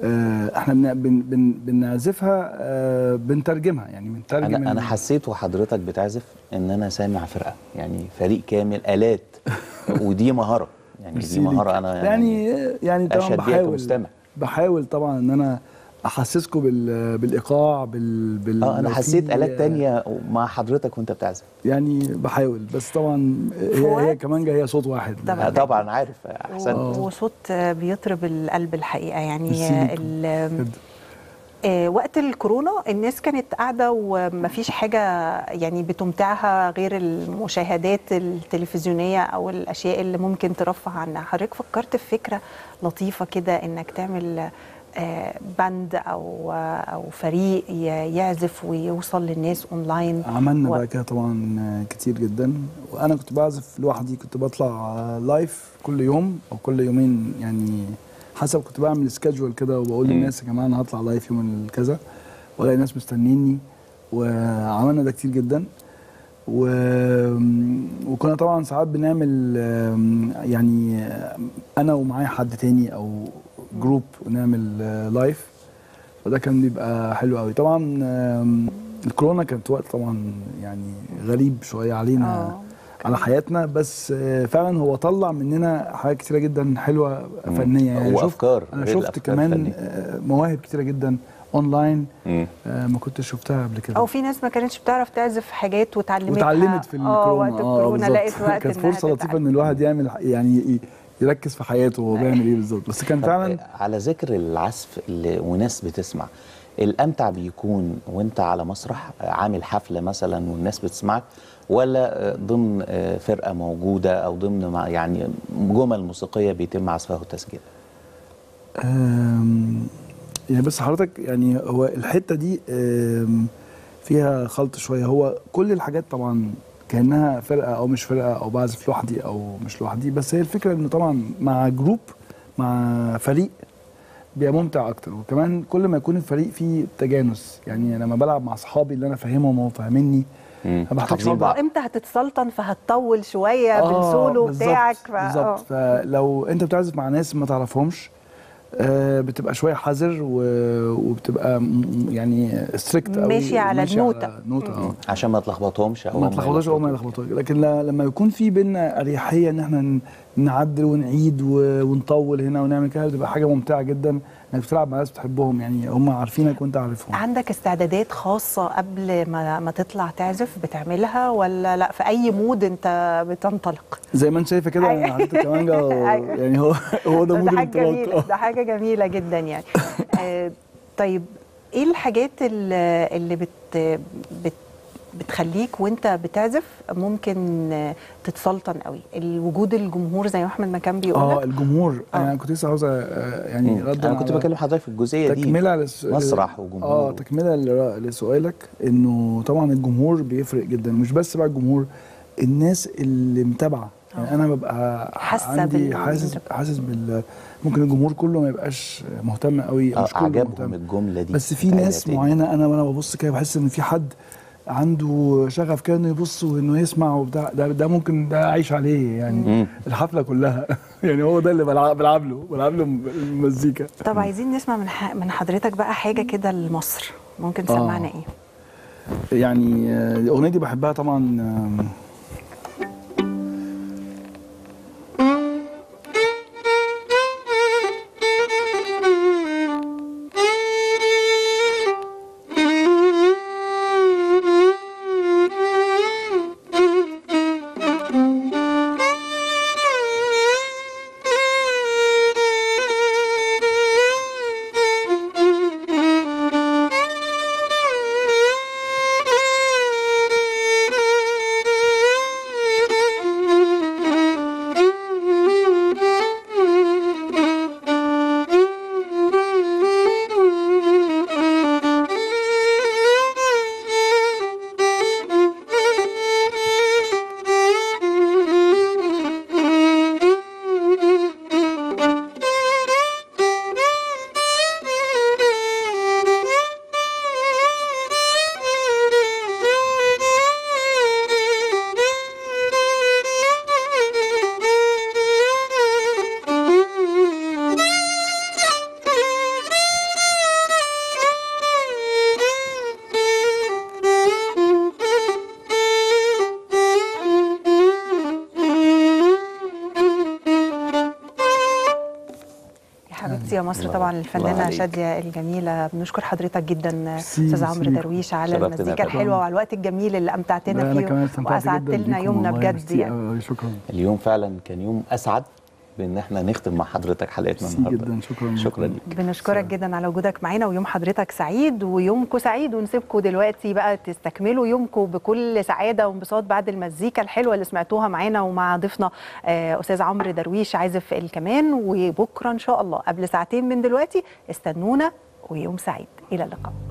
Speaker 11: آه احنا بن بن بن بنعزفها آه بنترجمها يعني بنترجم
Speaker 1: انا
Speaker 11: ال-
Speaker 1: انا حسيت وحضرتك بتعزف ان انا سامع فرقه يعني فريق كامل الات ودي مهاره يعني
Speaker 11: ميرسي
Speaker 1: دي مهاره
Speaker 11: ليك.
Speaker 1: انا
Speaker 11: يعني يعني طبعا
Speaker 1: أشهد بيها
Speaker 11: بحاول
Speaker 1: كمستمع.
Speaker 11: بحاول طبعا ان انا احسسكم بال بالايقاع بال, بال
Speaker 1: اه انا
Speaker 11: لو
Speaker 1: حسيت
Speaker 11: في-
Speaker 1: الات تانية مع حضرتك وانت بتعزف
Speaker 11: يعني بحاول بس طبعا هي هي
Speaker 2: وقت-
Speaker 11: كمانجا هي صوت واحد
Speaker 2: طبعاً.
Speaker 1: آه، طبعا عارف احسنت
Speaker 2: و- وصوت بيطرب القلب الحقيقة يعني
Speaker 11: ميرسي ليك.
Speaker 2: ال...
Speaker 11: بجد.
Speaker 2: آه، وقت الكورونا الناس كانت قاعدة ومفيش حاجة يعني بتمتعها غير المشاهدات التلفزيونية أو الأشياء اللي ممكن ترفه عنها حضرتك فكرت في فكرة لطيفة كده إنك تعمل آه، باند أو أو فريق ي- يعزف ويوصل للناس أونلاين
Speaker 11: عملنا
Speaker 2: و-
Speaker 11: بقى كده طبعا كتير جدا وانا كنت بعزف لوحدي كنت بطلع لايف كل يوم او كل يومين يعني حسب كنت بعمل سكادجول كده وبقول
Speaker 1: مم.
Speaker 11: للناس يا جماعه انا هطلع لايف يوم الكذا والاقي ناس مستنيني وعملنا ده كتير جدا و... وكنا طبعا ساعات بنعمل آم، يعني انا ومعايا حد تاني او جروب ونعمل آه، لايف فده كان بيبقى حلو قوي طبعا آم، الكورونا كانت وقت طبعا يعني غريب شويه علينا
Speaker 2: آه.
Speaker 11: على حياتنا بس آه، فعلا هو طلع مننا حاجات كتيره جدا حلوه
Speaker 1: مم.
Speaker 11: فنيه يعني شفت
Speaker 1: وافكار
Speaker 11: انا
Speaker 1: غير
Speaker 11: شفت
Speaker 1: الأفكار
Speaker 11: كمان
Speaker 1: الفنية.
Speaker 11: آه، مواهب كتيره جدا اونلاين
Speaker 1: مم.
Speaker 11: آه، ما كنتش شفتها قبل كده
Speaker 2: أو في ناس ما كانتش بتعرف تعزف حاجات وتعلمتها
Speaker 11: واتعلمت في
Speaker 2: اه
Speaker 11: الكورونا
Speaker 2: وقت الكورونا
Speaker 11: بالظبط.
Speaker 2: لقيت وقت
Speaker 11: كانت
Speaker 2: إنها
Speaker 11: فرصه لطيفه
Speaker 2: تتعلم.
Speaker 11: ان الواحد يعمل يعني ي- يركز في حياته وهو بيعمل ايه بالظبط بس كان
Speaker 1: طب
Speaker 11: فعلا
Speaker 1: آه، على ذكر العزف اللي وناس بتسمع الامتع بيكون وانت على مسرح آه، عامل حفله مثلا والناس بتسمعك ولا آه، ضمن آه، فرقه موجوده او ضمن مع- يعني جمل موسيقيه بيتم عزفها وتسجيلها
Speaker 11: آم، يعني بس حضرتك يعني هو الحته دي آم، فيها خلط شويه هو كل الحاجات طبعا كانها فرقه او مش فرقه او بعزف لوحدي او مش لوحدي بس هي الفكره انه طبعا مع جروب مع فريق بيبقى ممتع اكتر وكمان كل ما يكون الفريق فيه تجانس يعني لما بلعب مع اصحابي اللي انا فاهمهم وهم فاهميني
Speaker 1: مم.
Speaker 11: ما بحتاجش
Speaker 1: حافظين
Speaker 11: أقعد
Speaker 1: بعض.
Speaker 2: امتى هتتسلطن فهتطول شويه بالسولو
Speaker 11: بالظبط،
Speaker 2: بتاعك ف...
Speaker 11: بالظبط
Speaker 2: آه.
Speaker 11: فلو انت بتعزف مع ناس ما تعرفهمش آه، بتبقى شويه حذر و- وبتبقى م- يعني ستريكت قوي
Speaker 2: ماشي على النوتة.
Speaker 11: نوتة اه
Speaker 1: عشان ما تلخبطهمش او
Speaker 11: ما
Speaker 1: هم
Speaker 11: تلخبطوش او ما
Speaker 1: يلخبطوك.
Speaker 11: يلخبطوش لكن ل- لما يكون في بينا اريحيه ان احنا ن- نعدل ونعيد و- ونطول هنا ونعمل كده بتبقى حاجه ممتعه جدا انك بتلعب مع ناس بتحبهم يعني هم عارفينك وانت عارفهم
Speaker 2: عندك استعدادات خاصة قبل ما, ما تطلع تعزف بتعملها ولا لا في أي مود أنت بتنطلق؟
Speaker 11: زي ما انت شايفه كده
Speaker 2: أيوة.
Speaker 11: انا حطيت الكمانجا
Speaker 2: أيوة.
Speaker 11: يعني هو هو ده
Speaker 2: ده
Speaker 11: مود
Speaker 2: حاجة
Speaker 11: الانطلاق
Speaker 2: جميلة
Speaker 11: آه.
Speaker 2: ده حاجة جميلة جدا يعني آه، طيب إيه الحاجات اللي اللي بت بت بتخليك وانت بتعزف ممكن آه، تتسلطن قوي الوجود الجمهور زي ما احمد ما كان بيقول
Speaker 11: اه
Speaker 2: لك
Speaker 11: الجمهور
Speaker 2: آه.
Speaker 11: انا كنت لسه عاوز آه، يعني
Speaker 1: مم.
Speaker 11: ردا
Speaker 1: انا كنت
Speaker 11: على-
Speaker 1: بكلم حضرتك في الجزئيه دي
Speaker 11: تكمله لس...
Speaker 1: مسرح وجمهور
Speaker 11: اه تكمله لر- لسؤالك انه طبعا الجمهور بيفرق جدا مش بس بقى الجمهور الناس اللي متابعه يعني انا ببقى
Speaker 2: حاسة
Speaker 11: عندي
Speaker 2: بال-
Speaker 11: حاسس حاسس بال ممكن الجمهور كله ما يبقاش مهتم قوي
Speaker 1: آه،
Speaker 11: مش كله
Speaker 1: عجبهم
Speaker 11: مهتم
Speaker 1: الجمله دي
Speaker 11: بس في
Speaker 1: تعالى
Speaker 11: ناس
Speaker 1: تاني.
Speaker 11: معينه انا وانا ببص كده بحس ان في حد عنده شغف كده انه يبص وانه يسمع وبتاع ده, ده ممكن ده عايش عليه يعني
Speaker 1: مم.
Speaker 11: الحفله كلها يعني هو ده اللي بلعب, بلعب له بلعب له المزيكا
Speaker 2: طب عايزين نسمع من ح- من حضرتك بقى حاجة كده لمصر ممكن تسمعنا
Speaker 11: آه.
Speaker 2: ايه؟
Speaker 11: يعني آه، الاغنيه دي بحبها طبعا آم،
Speaker 2: يا مصر
Speaker 1: الله-
Speaker 2: طبعا
Speaker 1: الله
Speaker 2: الفنانه
Speaker 1: عليك.
Speaker 2: شاديه الجميله بنشكر حضرتك جدا
Speaker 11: ميرسي،
Speaker 2: استاذ عمرو
Speaker 11: ميرسي.
Speaker 2: درويش على
Speaker 1: شرفتنا
Speaker 2: المزيكا
Speaker 1: يا فندم.
Speaker 2: الحلوه وعلى الوقت الجميل اللي امتعتنا
Speaker 11: لا، انا
Speaker 2: فيه
Speaker 11: كمان استمتعت
Speaker 2: واسعدت
Speaker 11: جدا
Speaker 2: لنا
Speaker 11: بيكم
Speaker 2: يومنا
Speaker 11: والله،
Speaker 2: بجد
Speaker 11: ميرسي
Speaker 2: يعني
Speaker 11: أوي، شكرا
Speaker 1: اليوم فعلا كان يوم اسعد بان احنا نختم مع حضرتك حلقتنا
Speaker 11: ميرسي
Speaker 1: النهارده
Speaker 11: جدا شكرا
Speaker 1: شكرا
Speaker 11: لكم.
Speaker 1: ليك
Speaker 2: بنشكرك جدا على وجودك معانا ويوم حضرتك سعيد ويومكم سعيد ونسيبكم دلوقتي بقى تستكملوا يومكم بكل سعاده وانبساط بعد المزيكا الحلوه اللي سمعتوها معانا ومع ضيفنا آه، استاذ عمرو درويش عازف الكمان وبكره ان شاء الله قبل ساعتين من دلوقتي استنونا ويوم سعيد الى اللقاء